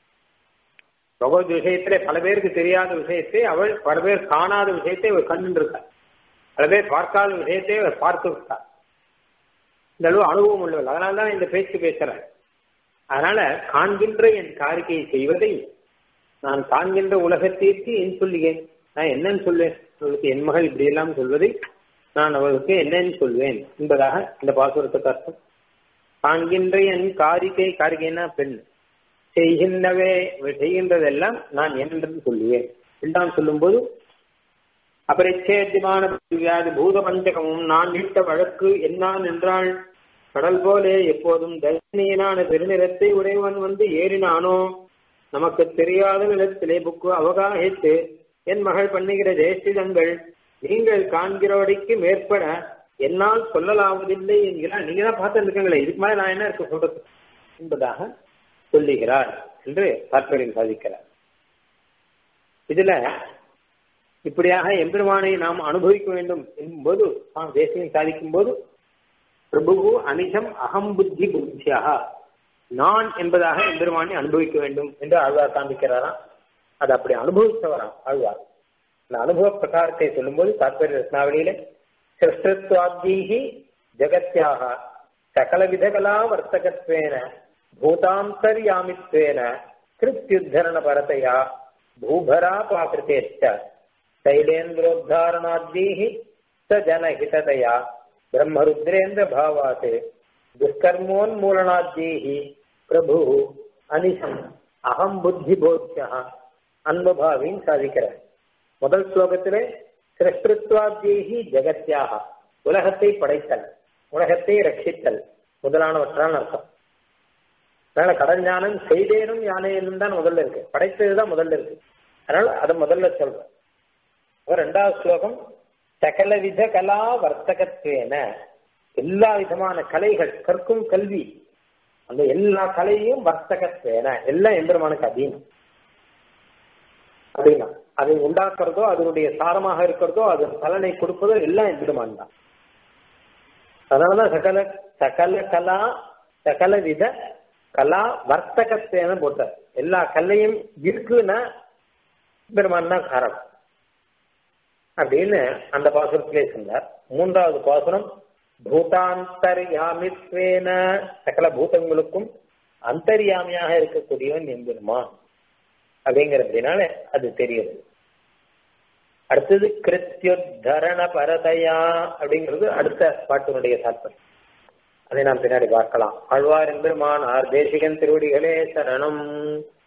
பகவத் விஷயத்திலே பல பேருக்கு தெரியாத விஷயத்தை அவள் பல பேர் காணாத விஷயத்தை அவள் கண்டு இருக்கா பல பேர் பார்க்காத விஷயத்தை அவர் பார்த்து இருக்கா இந்த அளவு அனுபவம் உள்ளவள் அதனால தான் இந்த பேச்சு பேசுறேன் அதனால காண்கின்ற என் காரிக்கையை செய்வதை நான் காண்கின்ற உலகத்திற்கு என் சொல்லுகிறேன் நான் என்னன்னு சொல்வேன் அவளுக்கு என் மகள் இப்படி எல்லாம் சொல்வதை நான் அவளுக்கு என்னன்னு சொல்வேன் என்பதாக இந்த பாசுரத்துக்கு அர்த்தம் காண்கின்ற என் காரிகை காரிகைனா பெண் செய்கின்றவே செய்கின்றதெல்லாம் நான் என்னென்று சொல்லுவேன் இரண்டாம் சொல்லும்போது அபரிச்சேத்தியமான வியாதி பூத பஞ்சகமும் நான் இட்ட வழக்கு என்னான் என்றால் கடல் போலே எப்போதும் தர்சனியனான பெருநிறத்தை உடையவன் வந்து ஏறினானோ நமக்கு தெரியாத நிலத்திலே புக்கு அவகாசித்து என் மகள் பண்ணுகிற ஜெயஸ்ரீதங்கள் நீங்கள் காண்கிறபடிக்கு மேற்பட என்னால் சொல்லலாவதில்லை என்கிறார் நீங்க தான் பார்த்து இருக்கீங்களே இதுக்கு மேலே நான் என்ன இருக்க சொல்றது என்பதாக சொல்லுகிறார் என்று தாற்பயம் சாதிக்கிறார் இதுல இப்படியாக எம்பெருமானை நாம் அனுபவிக்க வேண்டும் என்போது தேசியம் சாதிக்கும் போது பிரபு அனிஜம் அகம் புத்தி புத்தியாக நான் என்பதாக எம்பெருமானை அனுபவிக்க வேண்டும் என்று ஆழ்வார் காண்பிக்கிறாராம் அது அப்படி அனுபவித்தவராம் ஆழ்வார் அந்த அனுபவ பிரகாரத்தை சொல்லும்போது தாற்பய ரத்னாவளியில சிருஷ்டத்வாத்தீகி ஜகத்யாக சகல விதகலா வர்த்தகத்வேன பூதாந்தர்யாமித்வேன கிருத்யுத்தரண பரதையா பூபரா பாகிருத்தேச்ச शैलेन्द्रोद्धारणाद्यैः स जनहिततया ब्रह्मरुद्रेन्द्रभावात् दुष्कर्मोन्मूलनाद्यैः प्रभुः அனிசம் அகம் புத்தி போத்தியா அன்பபாவின் சாதிக்கிறார் முதல் ஸ்லோகத்திலே சிரஷ்டிருத்வாத்யேகி ஜெகத்யாக உலகத்தை படைத்தல் உலகத்தை ரட்சித்தல் முதலானவற்றால் அர்த்தம் அதனால கடல் ஞானம் செய்தேனும் யானையிலும் தான் முதல்ல இருக்கு படைத்ததுதான் முதல்ல இருக்கு அதனால அதை முதல்ல சொல்றேன் ரெண்டாவது ஸ்லோகம் சகல வித கலா வர்த்தகத்வேன எல்லா விதமான கலைகள் கற்கும் கல்வி அந்த எல்லா கலையும் வர்த்தகத்வேன எல்லாம் எம்பெருமானுக்கு அதீனம் அப்படின்னா அதை உண்டாக்குறதோ அதனுடைய சாரமாக இருக்கிறதோ அது பலனை கொடுப்பதோ எல்லாம் எம்பெருமான் தான் அதனாலதான் சகல சகல கலா சகல வித கலா வர்த்தகத்தேன போட்டார் எல்லா கல்லையும் இருக்குன்னா பெருமான் தான் காரணம் அப்படின்னு அந்த பாசுரத்திலே சொன்னார் மூன்றாவது பாசுரம் பூதாந்தர்யாமித்வேன சகல பூதங்களுக்கும் அந்தர்யாமியாக இருக்கக்கூடியவன் எம்பெருமான் அப்படிங்கிறதுனால அது தெரியுது அடுத்தது கிருத்யுத்தரண பரதையா அப்படிங்கிறது அடுத்த பாட்டினுடைய தாற்பயம் அதை நாம் பின்னாடி பார்க்கலாம் ஆழ்வார் எம்பெருமான் ஆர் தேசிகன் திருவடிகளே சரணம்